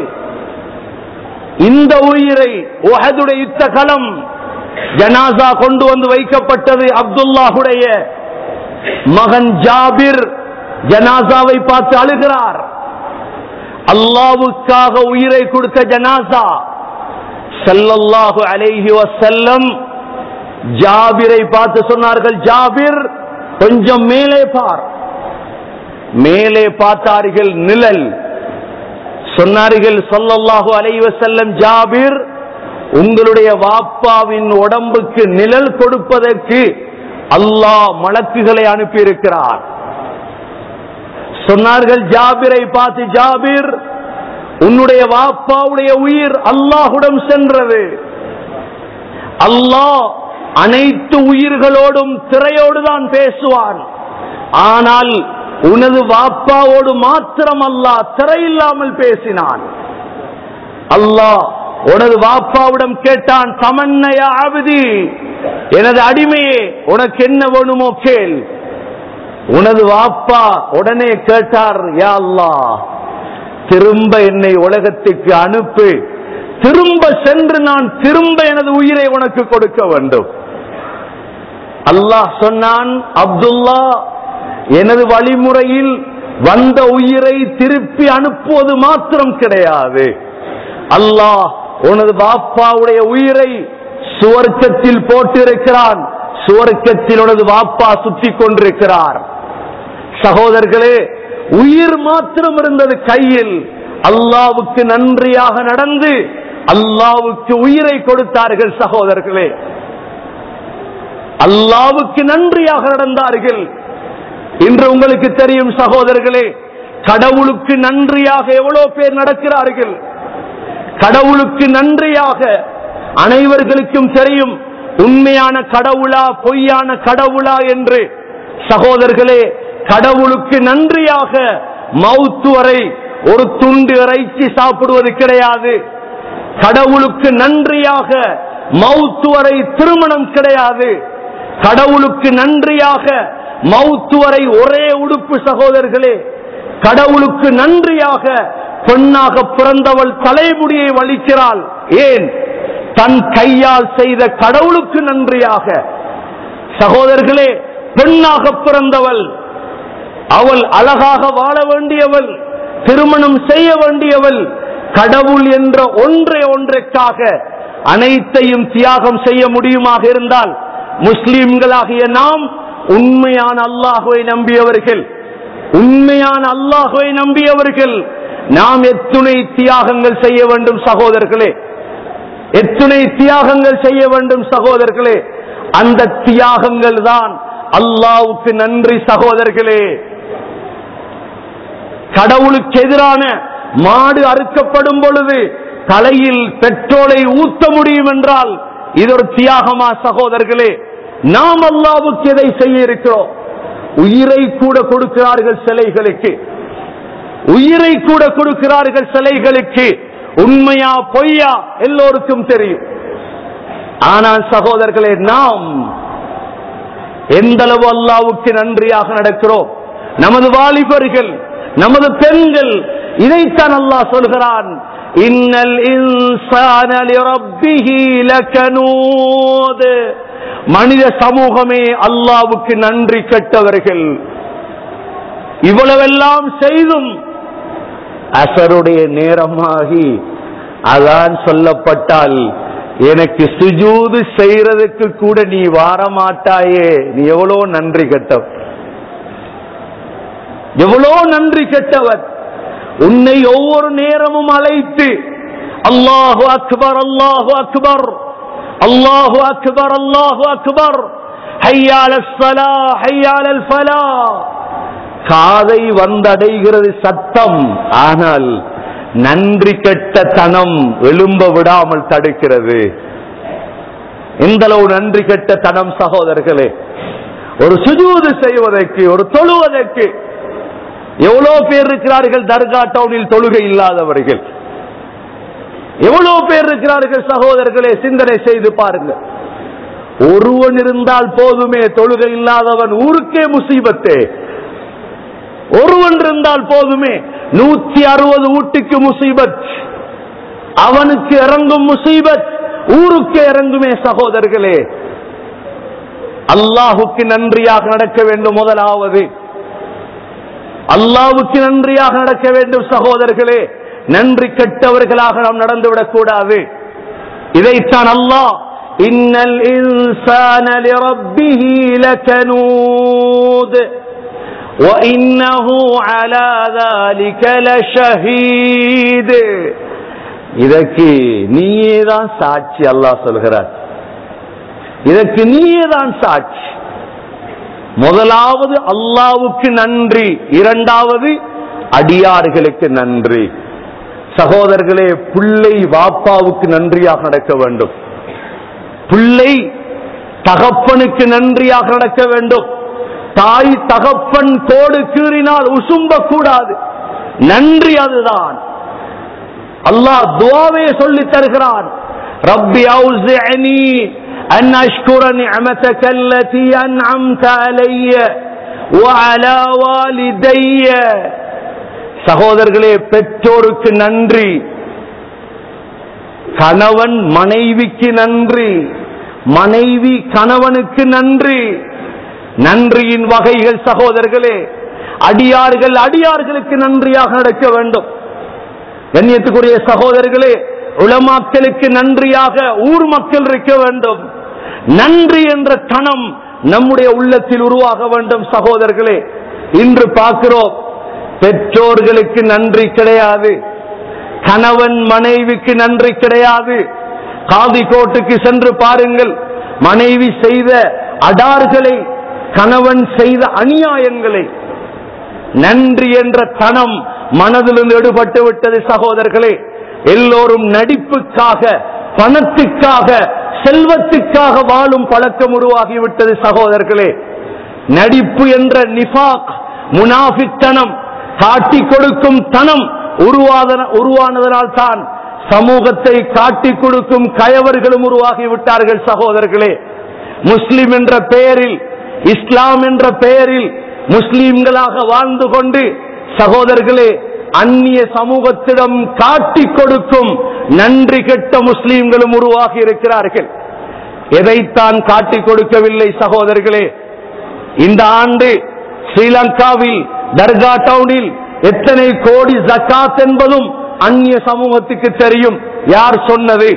இந்த உயிரை உஹதுடைய யுத்த களம் ஜனாசா கொண்டு வந்து வைக்கப்பட்டது அப்துல்லாஹுடைய மகன் ஜாபிர் ஜனாசாவை பார்த்து அழுகிறார் அல்லாவுக்காக உயிரை கொடுத்த ஜனாசா ஸல்லல்லாஹு அலைஹி வஸல்லம் ஜாபிரை பார்த்து சொன்னார்கள் ஜாபிர் கொஞ்சம் மேலே பார் மேலே பார்த்தார்கள் நிழல் சொன்னார்கள் ஸல்லல்லாஹு அலைஹி வஸல்லம் ஜாபிர் உங்களுடைய வாப்பாவின் உடம்புக்கு நிழல் கொடுப்பதற்கு அல்லாஹ் மலக்குகளை அனுப்பியிருக்கிறார் சொன்னார்கள் ஜாபிரை பார்த்து ஜாபிர் உன்னுடைய வாப்பாவுடைய உயிர் அல்லாஹுடன் சென்றது அல்லாஹ் அனைத்து உயிர்களோடும் திரையோடு தான் பேசுவான் ஆனால் உனது வாப்பாவோடு மாத்திரம் அல்லாஹ் திரையில்லாமல் பேசினான் அல்லாஹ் உனது வாப்பாவிடம் கேட்டான் தமன்னையா ஆபதி எனது அடிமையே உனக்கு என்ன வேணுமோ கேள் உனது வாப்பா உடனே கேட்டார் யா அல்லாஹ் திரும்ப என்னை உலகத்துக்கு அனுப்பு திரும்ப சென்று நான் திரும்ப எனது உயிரை உனக்கு கொடுக்க வேண்டும் அல்லாஹ் சொன்னான் அப்துல்லா எனது வழிமுறையில் வந்த உயிரை திருப்பி அனுப்புவது மாத்திரம் கிடையாது அல்லாஹ் உனது பாப்பாவுடைய உயிரை சுவர்க்கத்தில் போட்டிருக்கிறான் சுவர்க்கத்தில் உனது வாப்பா சுத்தி கொண்டிருக்கிறார் சகோதரர்களே உயிர் மாத்திரம் இருந்தது கையில் அல்லாவுக்கு நன்றியாக நடந்து அல்லாவுக்கு உயிரை கொடுத்தார்கள் சகோதரர்களே அல்லாவுக்கு நன்றியாக நடந்தார்கள் இன்று உங்களுக்கு தெரியும் சகோதரர்களே கடவுளுக்கு நன்றியாக எவ்வளவு பேர் நடக்கிறார்கள் கடவுளுக்கு நன்றியாக அனைவர்களுக்கும் தெரியும் உண்மையான கடவுளா பொய்யான கடவுளா என்று சகோதரர்களே கடவுளுக்கு நன்றியாக மவுத்து வரை ஒரு துண்டு இறைச்சி சாப்பிடுவது கிடையாது கடவுளுக்கு நன்றியாக மவுத்து வரை திருமணம் கிடையாது கடவுளுக்கு நன்றியாக மவுத்து வரை ஒரே உடுப்பு சகோதரர்களே கடவுளுக்கு நன்றியாக பெண்ணாக பிறந்தவள் தலைமுடியை வலிக்கிறாள் ஏன் தன் கையால் செய்த கடவுளுக்கு நன்றியாக சகோதரர்களே பெண்ணாக பிறந்தவள் அவள் அழகாக வாழ வேண்டியவள் திருமணம் செய்ய வேண்டியவள் கடவுள் என்ற ஒன்றை ஒன்றைக்காக அனைத்தையும் தியாகம் செய்ய முடியுமாக இருந்தால் முஸ்லிம்களாகிய நாம் உண்மையான அல்லாஹுவை நம்பியவர்கள் உண்மையான அல்லாஹுவை நம்பியவர்கள் நாம் எத்துணை தியாகங்கள் செய்ய வேண்டும் சகோதரர்களே எத்துணை தியாகங்கள் செய்ய வேண்டும் சகோதரர்களே அந்த தியாகங்கள் தான் அல்லாவுக்கு நன்றி சகோதரர்களே கடவுளுக்கு எதிரான மாடு அறுக்கப்படும் பொழுது தலையில் பெட்ரோலை ஊத்த முடியும் என்றால் இது ஒரு தியாகமா சகோதரர்களே நாம் அல்லாவுக்கு எதை செய்ய இருக்கிறோம் உயிரை கூட கொடுக்கிறார்கள் சிலைகளுக்கு உயிரை கூட கொடுக்கிறார்கள் சிலைகளுக்கு உண்மையா பொய்யா எல்லோருக்கும் தெரியும் ஆனால் சகோதரர்களே நாம் எந்த அளவு அல்லாவுக்கு நன்றியாக நடக்கிறோம் நமது வாலிபர்கள் நமது பெண்கள் இதைத்தான் அல்லாஹ் சொல்கிறான் இன்னல் இன்சான லிரப்பிஹி லகனூத் மனித சமூகமே அல்லாவுக்கு நன்றி கெட்டவர்கள் இவ்வளவெல்லாம் செய்தும் அசருடைய நேரமாகி அதான் சொல்லப்பட்டால் எனக்கு சுஜூது செய்யறதுக்கு கூட நீ வாரமாட்டாயே நீ எவ்வளோ நன்றி கெட்டவன் எவ்வளோ நன்றி கெட்டவன் உன்னை ஒவ்வொரு நேரமும் அழைத்து அல்லாஹு அக்பர் அல்லாஹு அக்பர் அல்லாஹு அக்பர் அல்லாஹு அக்பர் ஹையால ஸலா ஹையால ஃபலா காதை வந்தடைகிறது சத்தம் ஆனால் நன்றி கெட்ட தனம் எழும்ப விடாமல் தடுக்கிறது எந்த அளவு நன்றி கெட்ட தனம் சகோதரர்களே ஒரு சுஜூது செய்வதற்கு ஒரு தொழுவதற்கு எவ்வளவு பேர் இருக்கிறார்கள் தர்கா டவுனில் தொழுகை இல்லாதவர்கள் எவ்வளவு பேர் இருக்கிறார்கள் சகோதரர்களே சிந்தனை செய்து பாருங்க ஒருவன் இருந்தால் போதுமே தொழுகை இல்லாதவன் ஊருக்கே முசீபத்தே ஒருவன் இருந்தால் போதுமே நூத்தி அறுபது வீட்டுக்கு முசீபத் அவனுக்கு இறங்கும் முசீபத் ஊருக்கு இறங்குமே சகோதரர்களே அல்லாஹுக்கு நன்றியாக நடக்க வேண்டும் முதலாவது அல்லாவுக்கு நன்றியாக நடக்க வேண்டும் சகோதரர்களே நன்றி கெட்டவர்களாக நாம் நடந்துவிடக் கூடாது இதைத்தான் அல்லாஹ் இன்னல் இன்சான லிரப்பிஹி லகனூத் وإنه على ذلك لشهيد இதற்கு நீயே தான் சாட்சி அல்லாஹ் சொல்கிறார் இதற்கு நீயே தான் சாட்சி முதலாவது அல்லாவுக்கு நன்றி இரண்டாவது அடியார்களுக்கு நன்றி சகோதரர்களே பிள்ளை வாப்பாவுக்கு நன்றியாக நடக்க வேண்டும் பிள்ளை தகப்பனுக்கு நன்றியாக நடக்க வேண்டும் தாய் தகப்பன் தோடு கீறினால் உசும்ப கூடாது நன்றி அதுதான் அல்லாஹ் துவாவே சொல்லி தருகிறான் ரப்பி அவுசிஅனி أن أشكر نعمتك التي أنعمت علي وعلى والدي சகோதரர்களே பெற்றோருக்கு நன்றி கணவன் மனைவிக்கு நன்றி மனைவி கணவனுக்கு நன்றி நன்றியின் வகைகள் சகோதரர்களே அடியார்கள் அடியார்களுக்கு நன்றியாக நடக்க வேண்டும் கண்ணியத்துக்குரிய சகோதரர்களே உளமாக்களுக்கு நன்றியாக ஊர் மக்கள் இருக்க வேண்டும் நன்றி என்ற தனம் நம்முடைய உள்ளத்தில் உருவாக வேண்டும் சகோதரர்களே இன்று பார்க்கிறோம் பெற்றோர்களுக்கு நன்றி கிடையாது கணவன் மனைவிக்கு நன்றி கிடையாது காதி கோட்டுக்கு சென்று பாருங்கள் மனைவி செய்த அடார்களை கணவன் செய்த அநியாயங்களை நன்றி என்ற தனம் மனதிலிருந்து எடுபட்டு விட்டது சகோதரர்களே எல்லோரும் நடிப்புக்காக பணத்துக்காக செல்வத்துக்காக வாழும் பழக்கம் உருவாகிவிட்டது சகோதரர்களே நடிப்பு என்ற நிஃபாக் முனாஃபித்தனம் காட்டி கொடுக்கும் தனம் உருவாதன உருவானதனால் தான் சமூகத்தை காட்டி கொடுக்கும் கயவர்களும் உருவாகி விட்டார்கள் சகோதரர்களே முஸ்லிம் என்ற பெயரில் இஸ்லாம் என்ற பெயரில் முஸ்லிம்களாக வாழ்ந்து கொண்டு சகோதரர்களே அந்நிய சமூகத்திடம் காட்டி கொடுக்கும் நன்றி கெட்ட முஸ்லிம்களும் உருவாகி இருக்கிறார்கள் எதைத்தான் காட்டி கொடுக்கவில்லை சகோதரர்களே இந்த ஆண்டு ஸ்ரீலங்காவில் தர்கா டவுனில் எத்தனை கோடி ஜக்காத் என்பதும் அந்நிய சமூகத்துக்கு தெரியும் யார் சொன்னது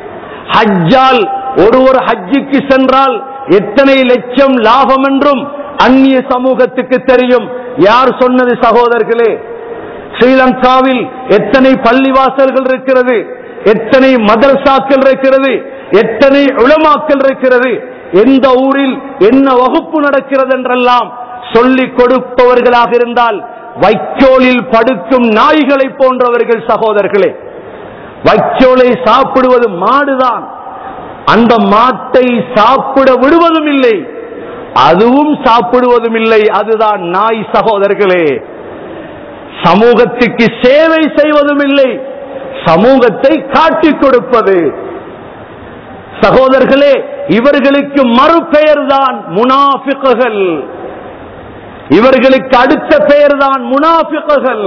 ஹஜ்ஜால் ஒருவர் ஹஜ்ஜுக்கு சென்றால் எத்தனை லட்சம் லாபம் என்றும் அந்நிய சமூகத்துக்கு தெரியும் யார் சொன்னது சகோதரர்களே ஸ்ரீலங்காவில் எத்தனை பள்ளிவாசல்கள் இருக்கிறது எத்தனை மதரசாக்கள் இருக்கிறது எத்தனை உளமாக்கல் இருக்கிறது எந்த ஊரில் என்ன வகுப்பு நடக்கிறது என்றெல்லாம் சொல்லிக் கொடுப்பவர்களாக இருந்தால் வைக்கோலில் படுக்கும் நாய்களை போன்றவர்கள் சகோதரர்களே வைக்கோலை சாப்பிடுவது மாடுதான் அந்த மாட்டை சாப்பிட விடுவதும் இல்லை அதுவும் சாப்பிடுவதும் இல்லை அதுதான் நாய் சகோதரர்களே சமூகத்துக்கு சேவை செய்வதும் இல்லை சமூகத்தை காட்டிக் கொடுப்பது சகோதரர்களே இவர்களுக்கு மறுபெயர் தான் முனாஃபிக்குகள் இவர்களுக்கு அடுத்த பெயர் தான் முனாஃபிக்குகள்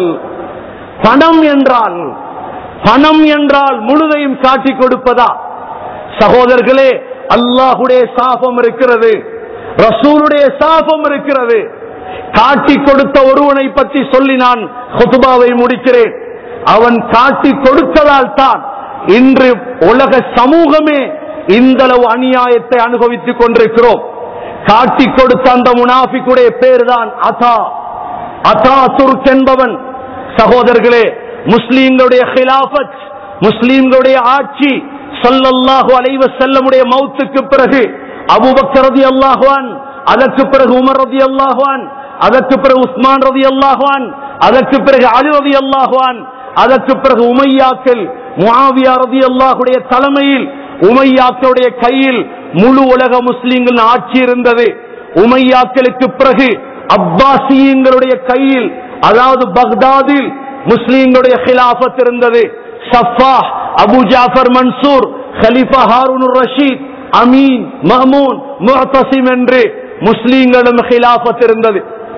பணம் என்றால் பணம் என்றால் முழுதையும் காட்டிக் கொடுப்பதா சகோதரர்களே அல்லாஹுடைய சாபம் இருக்கிறது ரசூலுடைய சாபம் இருக்கிறது காட்டி கொடுத்த ஒருவனை பற்றி சொல்லி நான் ஹுதுபாவை முடிக்கிறேன் அவன் காட்டி கொடுத்ததால் தான் இன்று உலக சமூகமே இந்த அளவு அநியாயத்தை அனுபவித்துக் கொண்டிருக்கிறோம் காட்டி கொடுத்த அந்த முனாஃபிக்குடைய பேர் தான் அதா அதா துர்க் என்பவன் சகோதரர்களே முஸ்லீம்களுடைய ஹிலாபத் முஸ்லீம்களுடைய ஆட்சி சொல்லல்லாஹு அலைவ செல்லமுடைய மௌத்துக்கு பிறகு அபுபக்கர் ரதி அல்லாஹுவான் அதற்கு பிறகு உமர் ரதி அல்லாஹுவான் அதற்கு பிறகு உஸ்மான் ரதி அல்லாஹுவான் அதற்கு பிறகு அலி ரதி அல்லாஹுவான் அதற்கு பிறகு உமையாக்கள் முஆவியா ரதி அல்லாஹுடைய தலைமையில் உமையாக்களுடைய கையில் முழு உலக முஸ்லிம்கள் ஆட்சி இருந்தது உமையாக்களுக்கு பிறகு அப்பாசியங்களுடைய கையில் அதாவது பக்தாதில் முஸ்லிம்களுடைய ஹிலாபத் இருந்தது சஃபா அபு ஜாஃபர் மன்சூர் ஹலிஃபா Harun Rashid Amin Mamun Mutasim என்று முஸ்லிம்களும் ஹிலாபத் இருந்தது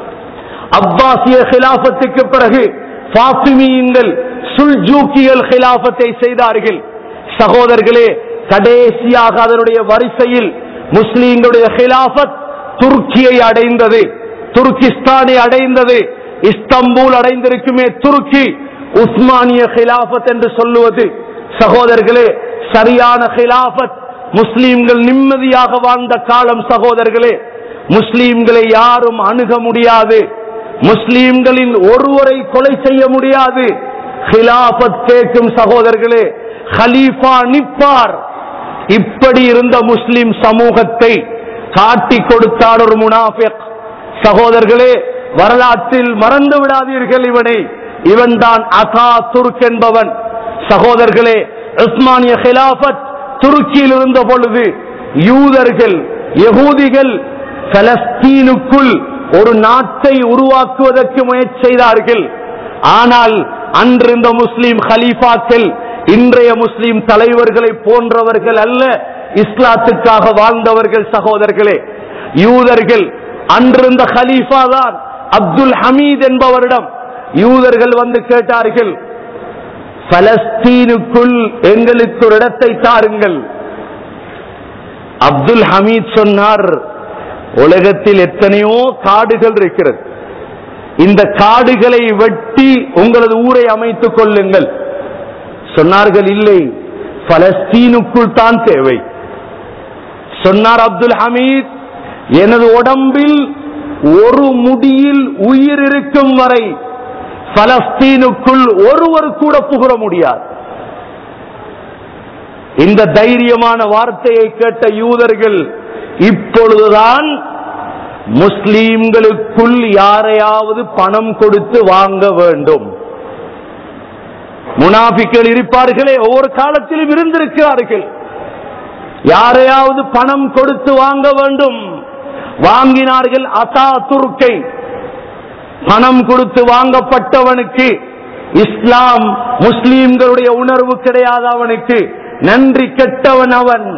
அப்பாசிய ஹிலாபத்துக்கு பிறகு பாத்திமியங்கள் சுல்ஜூக்கிகள் ஹிலாபத்தை செய்தார்கள் சகோதரர்களே கடைசியாக அதனுடைய வரிசையில் முஸ்லீம்களுடைய ஹிலாபத் துருக்கியை அடைந்தது துருக்கிஸ்தானை அடைந்தது இஸ்தம்பூல் அடைந்திருக்குமே துருக்கி உஸ்மானிய ஹிலாபத் என்று சொல்லுவது சகோதரர்களே சரியான ஹிலாபத் முஸ்லீம்கள் நிம்மதியாக வாழ்ந்த காலம் சகோதரர்களே முஸ்லீம்களை யாரும் அணுக முடியாது முஸ்லீம்களின் ஒருவரை கொலை செய்ய முடியாது ஹிலாபத் கேட்கும் சகோதரர்களே ஹலீஃபா நிப்பார் இப்படி இருந்த முஸ்லிம் சமூகத்தை காட்டி கொடுத்தார் ஒரு முனாஃபிக் சகோதரர்களே வரலாற்றில் மறந்து விடாதீர்கள் இவனை இவன் தான் அகா துருக் என்பவன் சகோதரர்களே உஸ்மானிய ஹிலாபத் துருக்கியில் இருந்த பொழுது யூதர்கள் யகூதிகள் பலஸ்தீனுக்குள் ஒரு நாட்டை உருவாக்குவதற்கு முயற்சி செய்தார்கள் ஆனால் அன்றிருந்த முஸ்லிம் ஹலீஃபாக்கள் இன்றைய முஸ்லிம் தலைவர்களை போன்றவர்கள் அல்ல இஸ்லாத்துக்காக வாழ்ந்தவர்கள் சகோதரர்களே யூதர்கள் அன்றிருந்த ஹலீஃபா தான் அப்துல் ஹமீத் என்பவரிடம் யூதர்கள் வந்து கேட்டார்கள் பலஸ்தீனுக்குள் எங்களுக்கு ஒரு இடத்தை தாருங்கள் அப்துல் ஹமீத் சொன்னார் உலகத்தில் எத்தனையோ காடுகள் இருக்கிறது இந்த காடுகளை வெட்டி உங்களது ஊரை அமைத்துக் கொள்ளுங்கள் சொன்னார்கள் இல்லை பலஸ்தீனுக்குள் தான் தேவை சொன்னார் அப்துல் ஹமீத் எனது உடம்பில் ஒரு முடியில் உயிர் இருக்கும் வரை பலஸ்தீனுக்குள் ஒருவர் கூட புகழ முடியாது இந்த தைரியமான வார்த்தையை கேட்ட யூதர்கள் இப்பொழுதுதான் முஸ்லீம்களுக்குள் யாரையாவது பணம் கொடுத்து வாங்க வேண்டும் முனாபிக்கள் இருப்பார்களே ஒவ்வொரு காலத்திலும் இருந்திருக்கிறார்கள் யாரையாவது பணம் கொடுத்து வாங்க வேண்டும் வாங்கினார்கள் அசா துருக்கை பணம் கொடுத்து வாங்கப்பட்டவனுக்கு இஸ்லாம் முஸ்லீம்களுடைய உணர்வு கிடையாது அவனுக்கு நன்றி கெட்டவன் அவன்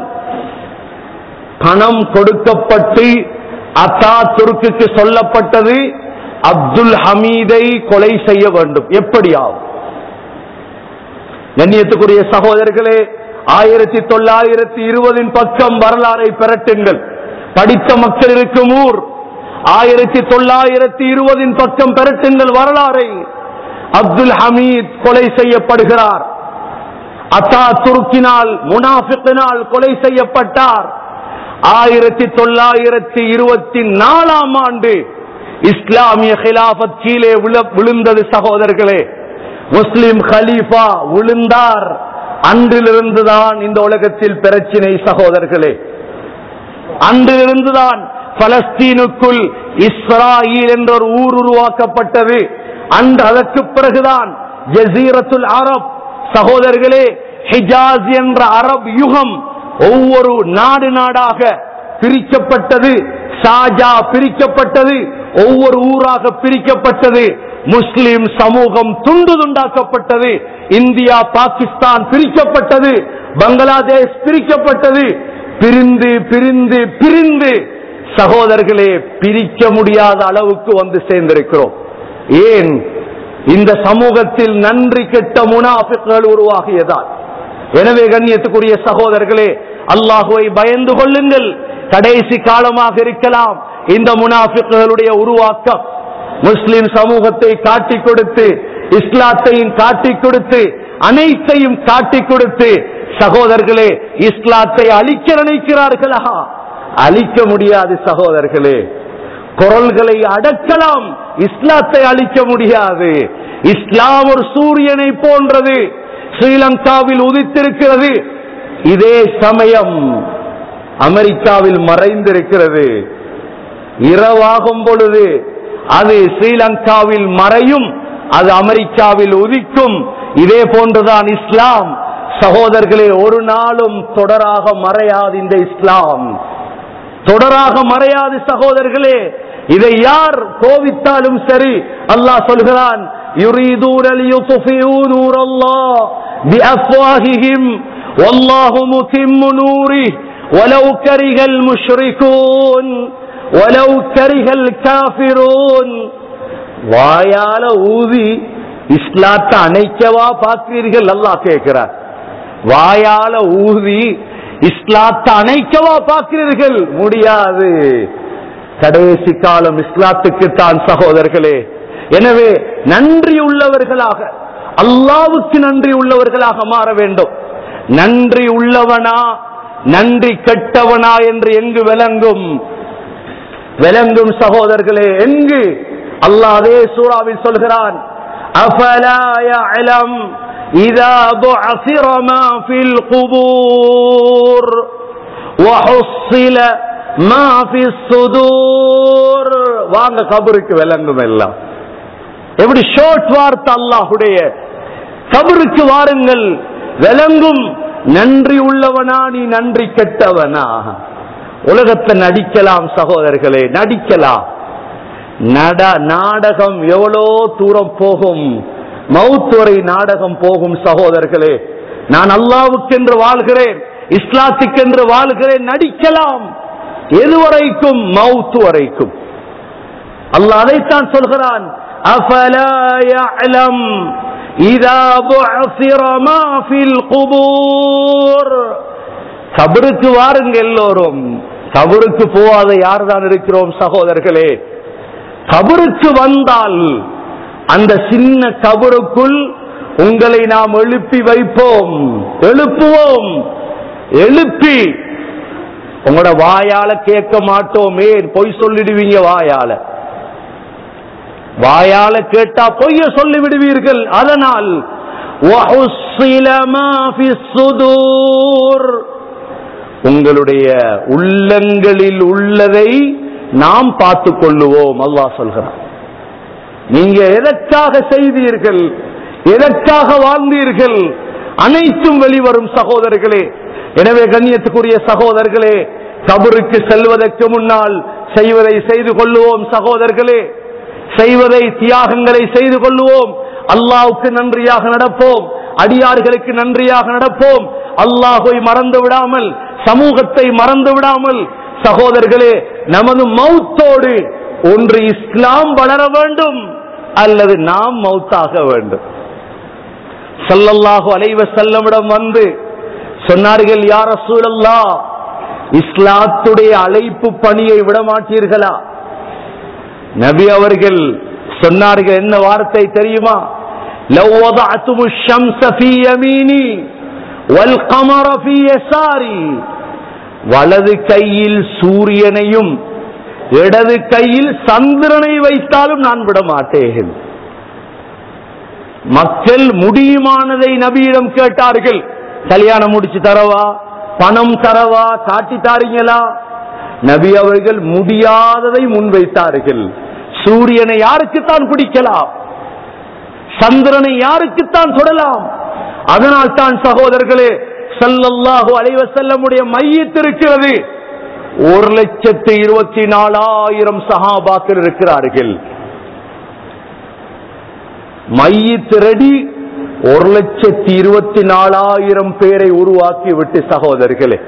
பணம் கொடுக்கப்பட்டு அத்தா துருக்குக்கு சொல்லப்பட்டது அப்துல் ஹமீதை கொலை செய்ய வேண்டும் எப்படியாகும் கண்ணியத்துக்குரிய சகோதரர்களே ஆயிரத்தி தொள்ளாயிரத்தி இருபதின் பக்கம் வரலாறை பெறட்டுங்கள் படித்த மக்கள் இருக்கும் ஊர் ஆயிரத்தி தொள்ளாயிரத்தி இருபதின் பக்கம் பெறட்டுங்கள் வரலாறை அப்துல் ஹமீத் கொலை செய்யப்படுகிறார் அத்தா துருக்கினால் முனாஃபிக்கினால் கொலை செய்யப்பட்டார் ஆயிரத்தி தொள்ளாயிரத்தி இருபத்தி நாலாம் ஆண்டு இஸ்லாமிய ஹிலாபத் கீழே விழ- விழுந்தது சகோதரர்களே முஸ்லிம் ஹலீஃபா விழுந்தார் அன்றிலிருந்துதான் இந்த உலகத்தில் பிரச்சினை சகோதரர்களே அன்றிலிருந்துதான் பலஸ்தீனுக்குள் இஸ்ராயில் என்ற ஒரு ஊர் உருவாக்கப்பட்டது அன்று அதற்கு பிறகுதான் ஜசீரத்துல் அரப் சகோதரர்களே ஹிஜாஸ் என்ற அரப் யுகம் ஒவ்வொரு நாடு நாடாக பிரிக்கப்பட்டது ஷாஜா பிரிக்கப்பட்டது ஒவ்வொரு ஊராக பிரிக்கப்பட்டது முஸ்லிம் சமூகம் துண்டு துண்டாக்கப்பட்டது இந்தியா பாகிஸ்தான் பிரிக்கப்பட்டது பங்களாதேஷ் பிரிக்கப்பட்டது பிரிந்து பிரிந்து பிரிந்து சகோதரர்களே பிரிக்க முடியாத அளவுக்கு வந்து சேர்ந்திருக்கிறோம் ஏன் இந்த சமூகத்தில் நன்றி கெட்ட முனாஃபிக்குகள் உருவாகியதால் எனவே கண்ணியத்துக்குரிய சகோதரர்களே அல்லாஹுவை பயந்து கொள்ளுங்கள் கடைசி காலமாக இருக்கலாம் இந்த முனாஃபிக்குகளுடைய உருவாக்கம் முஸ்லிம் சமூகத்தை காட்டிக் கொடுத்து இஸ்லாத்தையும் காட்டிக் கொடுத்து அனைத்தையும் காட்டிக் கொடுத்து சகோதரர்களே இஸ்லாத்தை அழிக்க நினைக்கிறார்களா அழிக்க முடியாது சகோதரர்களே குரல்களை அடக்கலாம் இஸ்லாத்தை அழிக்க முடியாது இஸ்லாம் ஒரு சூரியனை போன்றது ஸ்ரீலங்காவில் உதித்திருக்கிறது இதே சமயம் அமெரிக்காவில் மறைந்திருக்கிறது இரவாகும் பொழுது அது ஸ்ரீலங்காவில் மறையும் அது அமெரிக்காவில் உதிக்கும் இதே போன்றுதான் இஸ்லாம் சகோதரர்களே ஒரு நாளும் தொடராக மறையாது இந்த இஸ்லாம் தொடராக மறையாது சகோதரர்களே இதை யார் கோவித்தாலும் சரி அல்லாஹ் சொல்கிறான் يريدون ليطفئوا نور الله بأفواههم والله متم نوره ولو كره المشركون ولو كره الكافرون வாயால ஊதி இஸ்லாத்தை அணைக்கவா பார்க்கிறீர்கள் அல்லாஹ் கேட்கிறார் வாயால ஊதி இஸ்லாத்தை அணைக்கவா பார்க்கிறீர்கள் முடியாது கடைசி காலம் இஸ்லாத்துக்கு தான் சகோதரர்களே எனவே நன்றி உள்ளவர்களாக அல்லாவுக்கு நன்றி உள்ளவர்களாக மாற வேண்டும் நன்றி உள்ளவனா நன்றி கெட்டவனா என்று எங்கு விளங்கும் விளங்கும் சகோதரர்களே எங்கு அல்லாஹ் அதே சூறாவில் சொல்கிறான் அஃபலா يعلم إذا بعثر ما في القبور وحصل ما في الصدور வாங்க கபருக்கு விளங்கும் எல்லாம் எப்படி ஷோர்ட் வார்த்தை அல்லாஹுடைய கபருக்கு வாருங்கள் விளங்கும் நன்றி உள்ளவனா நீ நன்றி கெட்டவனா உலகத்தை நடிக்கலாம் சகோதரர்களே நடிக்கலாம் நட நாடகம் எவ்வளோ தூரம் போகும் மவுத் வரை நாடகம் போகும் சகோதரர்களே நான் அல்லாவுக்கென்று வாழ்கிறேன் இஸ்லாத்துக்கென்று வாழ்கிறேன் நடிக்கலாம் எதுவரைக்கும் மவுத் வரைக்கும் அல்லாஹ் அதைத்தான் சொல்கிறான் أفلا يعلم إذا بعثر ما في القبور கபருக்கு வாருங்க எல்லோரும் கபருக்கு போகாத யார் தான் இருக்கிறோம் சகோதரர்களே கபருக்கு வந்தால் அந்த சின்ன கபருக்குள் உங்களை நாம் எழுப்பி வைப்போம் எழுப்புவோம் எழுப்பி உங்களோட வாயால கேட்க மாட்டோமே பொய் சொல்லிடுவீங்க வாயால வாயால கேட்டா பொய்ய சொல்லி விடுவீர்கள் அதனால் وَحُصِّلَ مَا فِي الصُّدُورِ உங்களுடைய உள்ளங்களில் உள்ளதை நாம் பார்த்துக் கொள்ளுவோம் அல்லாஹ் சொல்கிறான் நீங்க எதற்காக செய்தீர்கள் எதற்காக வாழ்ந்தீர்கள் அனைத்தும் வெளிவரும் சகோதரர்களே எனவே கண்ணியத்துக்குரிய சகோதரர்களே கபருக்கு செல்வதற்கு முன்னால் செய்வதை செய்து கொள்ளுவோம் சகோதரர்களே செய்வதை தியாகங்களை செய்து கொள்ளுவோம் அல்லாவுக்கு நன்றியாக நடப்போம் அடியார்களுக்கு நன்றியாக நடப்போம் அல்லாஹை மறந்து விடாமல் சமூகத்தை மறந்து விடாமல் சகோதரர்களே நமது மௌத்தோடு ஒன்று இஸ்லாம் வளர வேண்டும் அல்லது நாம் மௌத்தாக வேண்டும் சல்லல்லாஹு அலைவ செல்லமிடம் வந்து சொன்னார்கள் யார் சூழல்லா இஸ்லாத்துடைய அழைப்பு பணியை விடமாட்டீர்களா நபி அவர்கள் சொன்னார்கள் என்ன வார்த்தை தெரியுமா لو وضعتم الشمس في يميني والقمر في يساري வலது கையில் சூரியனையும் இடது கையில் சந்திரனை வைத்தாலும் நான் விட மாட்டேன் மக்கள் முடியுமானதை நபியிடம் கேட்டார்கள் கல்யாணம் முடிச்சு தரவா பணம் தரவா காட்டி தாரீங்களா நபி அவர்கள் முடியாததை முன்வைத்தார்கள் சூரியனை யாருக்குத்தான் பிடிக்கலாம் சந்திரனை யாருக்குத்தான் தொடலாம் அதனால் தான் சகோதரர்களே சல்லல்லாஹு அலைவ செல்லமுடைய மையத்திருக்கிறது ஒரு லட்சத்து இருபத்தி நாலாயிரம் சஹாபாக்கள் இருக்கிறார்கள் மையத் ரெடி ஒரு லட்சத்தி இருபத்தி நாலாயிரம் பேரை உருவாக்கி விட்டு சகோதரர்களே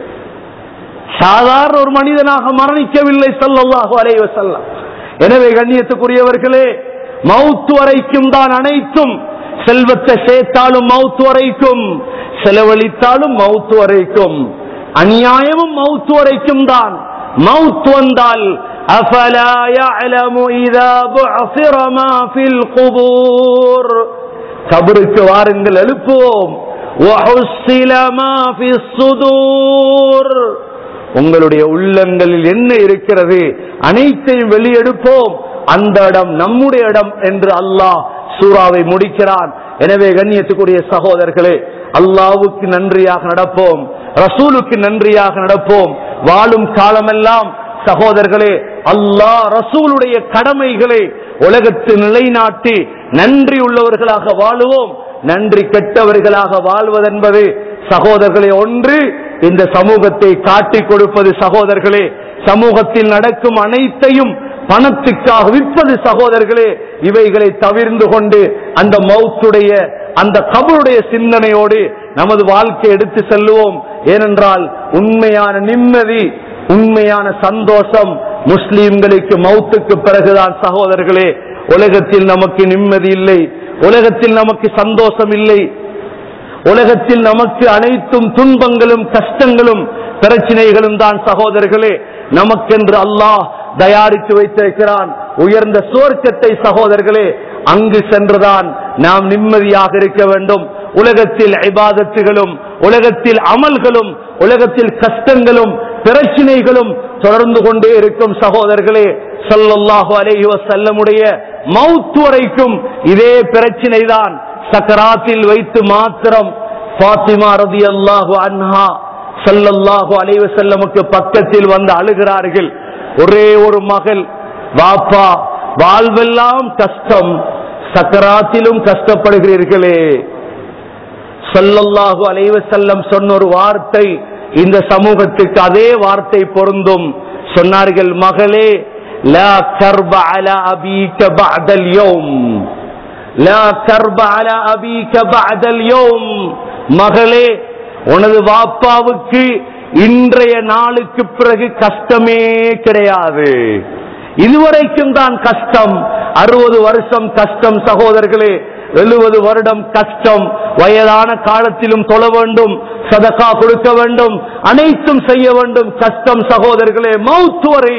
சாதாரண ஒரு மனிதனாக மரணிக்கவில்லை ஸல்லல்லாஹு அலைஹி வஸல்லம் எனவே கண்ணியத்துக்குரியவர்களே மவுத் வரைக்கும் தான் அனைத்தும் செல்வத்தை சேர்த்தாலும் மவுத் வரைக்கும் செலவழித்தாலும் மவுத் வரைக்கும் அநியாயமும் மவுத் வரைக்கும் தான் மவுத் வந்தால் أفلا يعلم إذا بعثر ما في القبور கபருக்கு வாருங்கள் எழுப்புவோம் وحصل ما في الصدور உங்களுடைய உள்ளங்களில் என்ன இருக்கிறது அனைத்தையும் வெளியெடுப்போம் அந்த இடம் நம்முடைய இடம் என்று அல்லாஹ் சூறாவை முடிக்கிறான் எனவே கண்ணியத்துக்குரிய சகோதரர்களே அல்லாவுக்கு நன்றியாக நடப்போம் ரசூலுக்கு நன்றியாக நடப்போம் வாழும் காலமெல்லாம் சகோதரர்களே அல்லாஹ் ரசூலுடைய கடமைகளை உலகத்து நிலைநாட்டி நன்றி உள்ளவர்களாக வாழுவோம் நன்றி கெட்டவர்களாக வாழ்வதென்பது சகோதரர்களே ஒன்று இந்த சமூகத்தை காட்டிக் கொடுப்பது சகோதரர்களே சமூகத்தில் நடக்கும் அனைத்தையும் பணத்துக்காக விற்பது சகோதரர்களே இவைகளை தவிர்ந்து கொண்டு அந்த மௌத்துடைய அந்த கபருடைய சிந்தனையோடு நமது வாழ்க்கை எடுத்து செல்லுவோம் ஏனென்றால் உண்மையான நிம்மதி உண்மையான சந்தோஷம் முஸ்லிம்களுக்கு மௌத்துக்கு பிறகுதான் சகோதரர்களே உலகத்தில் நமக்கு நிம்மதி இல்லை உலகத்தில் நமக்கு சந்தோஷம் இல்லை உலகத்தில் நமக்கு அனைத்தும் துன்பங்களும் கஷ்டங்களும் பிரச்சனைகளும் தான் சகோதரர்களே நமக்கென்று அல்லாஹ் தயாரித்து வைத்திருக்கிறான் உயர்ந்த சுவர்க்கத்தை சகோதரர்களே அங்கு சென்றுதான் நாம் நிம்மதியாக இருக்க வேண்டும் உலகத்தில் இபாதத்துகளும் உலகத்தில் அமல்களும் உலகத்தில் கஷ்டங்களும் பிரச்சனைகளும் தொடர்ந்து கொண்டே இருக்கும் சகோதரர்களே ஸல்லல்லாஹு அலைஹி வஸல்லமுடைய மவுத் வரைக்கும் இதே பிரச்சனை தான் சக்கராத்தில் வைத்து மாத்திரம் பாத்திமா ரதியல்லாஹு அன்ஹா ஸல்லல்லாஹு அலைஹி வஸல்லமுக்கு பக்கத்தில் வந்து அழுகிறார்கள் ஒரே ஒரு மகள் வாப்பா வாழ்வெல்லாம் கஷ்டம் சக்கராத்திலும் கஷ்டப்படுகிறீர்களே ஸல்லல்லாஹு அலைஹி வஸல்லம் சொன்ன ஒரு வார்த்தை இந்த சமூகத்துக்கு அதே வார்த்தை பொருந்தும் சொன்னார்கள் மகளே லா கர்ப அலா அபீக பஅதல் யௌம் லா கர்ப அலா அபீக பஅதல் யௌம் மகளே உனது வாப்பாவுக்கு இன்றைய நாளுக்கு பிறகு கஷ்டமே கிடையாது இதுவரைக்கும் தான் கஷ்டம் அறுபது வருஷம் கஷ்டம் சகோதரர்களே எழுபது வருடம் கஷ்டம் வயதான காலத்திலும் தொழ வேண்டும் சதக்கா கொடுக்க வேண்டும் அனைத்தும் செய்ய வேண்டும் கஷ்டம் சகோதரர்களே மவுத் வரை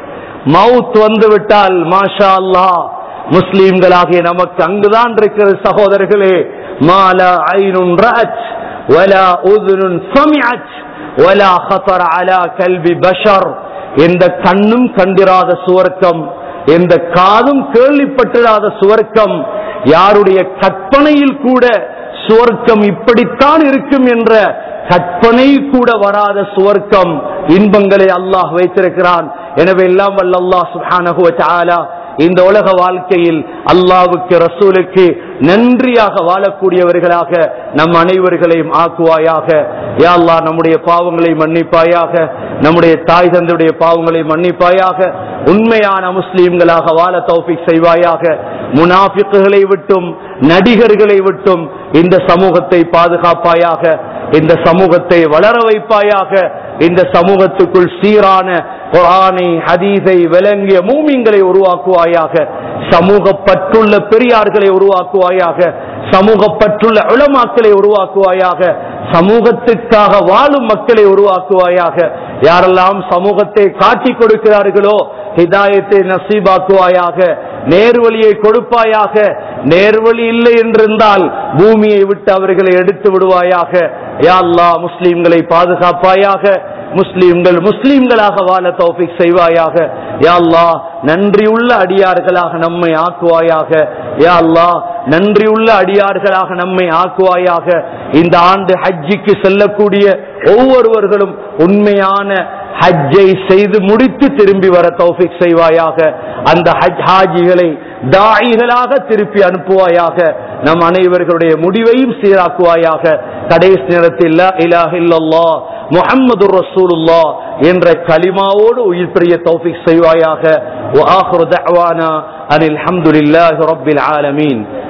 மவுத் வந்து விட்டால் மாஷா அல்லாஹ் முஸ்லீம்களாகிய நமக்கு அங்குதான் இருக்கிறது சகோதரர்களே மாலா ஐனுன் ரஅத் வலா உதுனுன் சமிஅத் வலா خطر على கல்வி பஷர் எந்த கண்ணும் கண்டிராத சுவர்க்கம் எந்த காதும் கேள்விப்பட்டிராத சுவர்க்கம் யாருடைய கற்பனையில் கூட சுவர்க்கம் இப்படித்தான் இருக்கும் என்ற கற்பனை கூட வராத சுவர்க்கம் இன்பங்களை அல்லாஹ் வைத்திருக்கிறான் எனவே எல்லாம் வல்ல அல்லாஹ் சுப்ஹானஹு வ தஆலா இந்த உலக வாழ்க்கையில் அல்லாவுக்கு ரசூலுக்கு நன்றியாக வாழக்கூடியவர்களாக நம் அனைவர்களையும் ஆக்குவாயாக யா அல்லாஹ் நம்முடைய பாவங்களை மன்னிப்பாயாக நம்முடைய தாய் தந்தையுடைய பாவங்களை மன்னிப்பாயாக உண்மையான முஸ்லீம்களாக வாழ தௌஃபிக் செய்வாயாக முனாஃபிக்குகளை விட்டும் நடிகர்களை விட்டும் இந்த சமூகத்தை பாதுகாப்பாயாக இந்த சமூகத்தை வளர வைப்பாயாக இந்த சமூகத்துக்குள் சீரான குரானை ஹதீஸை விளங்கிய மூமிங்களை உருவாக்குவாயாக சமூக பற்றுள்ள பெரியார்களை உருவாக்குவாயாக சமூக பற்றுள்ள உளமாக்களை உருவாக்குவாயாக சமூகத்துக்காக வாழும் மக்களை உருவாக்குவாயாக யாரெல்லாம் சமூகத்தை காட்டி கொடுக்கிறார்களோ ஹிதாயத்தை நசீபாக்குவாயாக நேர்வழியை கொடுப்பாயாக நேர்வழி இல்லை என்றிருந்தால் பூமியை விட்டு அவர்களை எடுத்து விடுவாயாக யா அல்லாஹ் முஸ்லிம்களை பாதுகாப்பாயாக முஸ்லிம்கள் முஸ்லிம்களாக வாழ தௌஃபிக் செய்வாயாக யா அல்லாஹ் நன்றியுள்ள அடியார்களாக நம்மை ஆக்குவாயாக யா அல்லாஹ் நன்றியுள்ள அடியார்களாக நம்மை ஆக்குவாயாக இந்த ஆண்டு ஹஜ்ஜிக்கு செல்லக்கூடிய ஒவ்வொருவர்களும் உண்மையான ஹஜ்ஜை செய்து முடித்து திரும்பி வர தௌஃபிக் செய்வாயாக அந்த ஹஜ் ஹாஜிகளை தாயிகளாக திருப்பி அனுப்புவாயாக நம் அனைவர்களுடைய முடிவையும் சீராக்குவாயாக கடைசி நேரத்தில் லா இலாஹ இல்லல்லாஹ் முஹம்மது ரசூலுல்லா என்ற கலிமாவோடு உயிர் பெரிய தௌஃபிக் செய்வாயாக وآخر دعوانا أن الحمد لله رب العالمين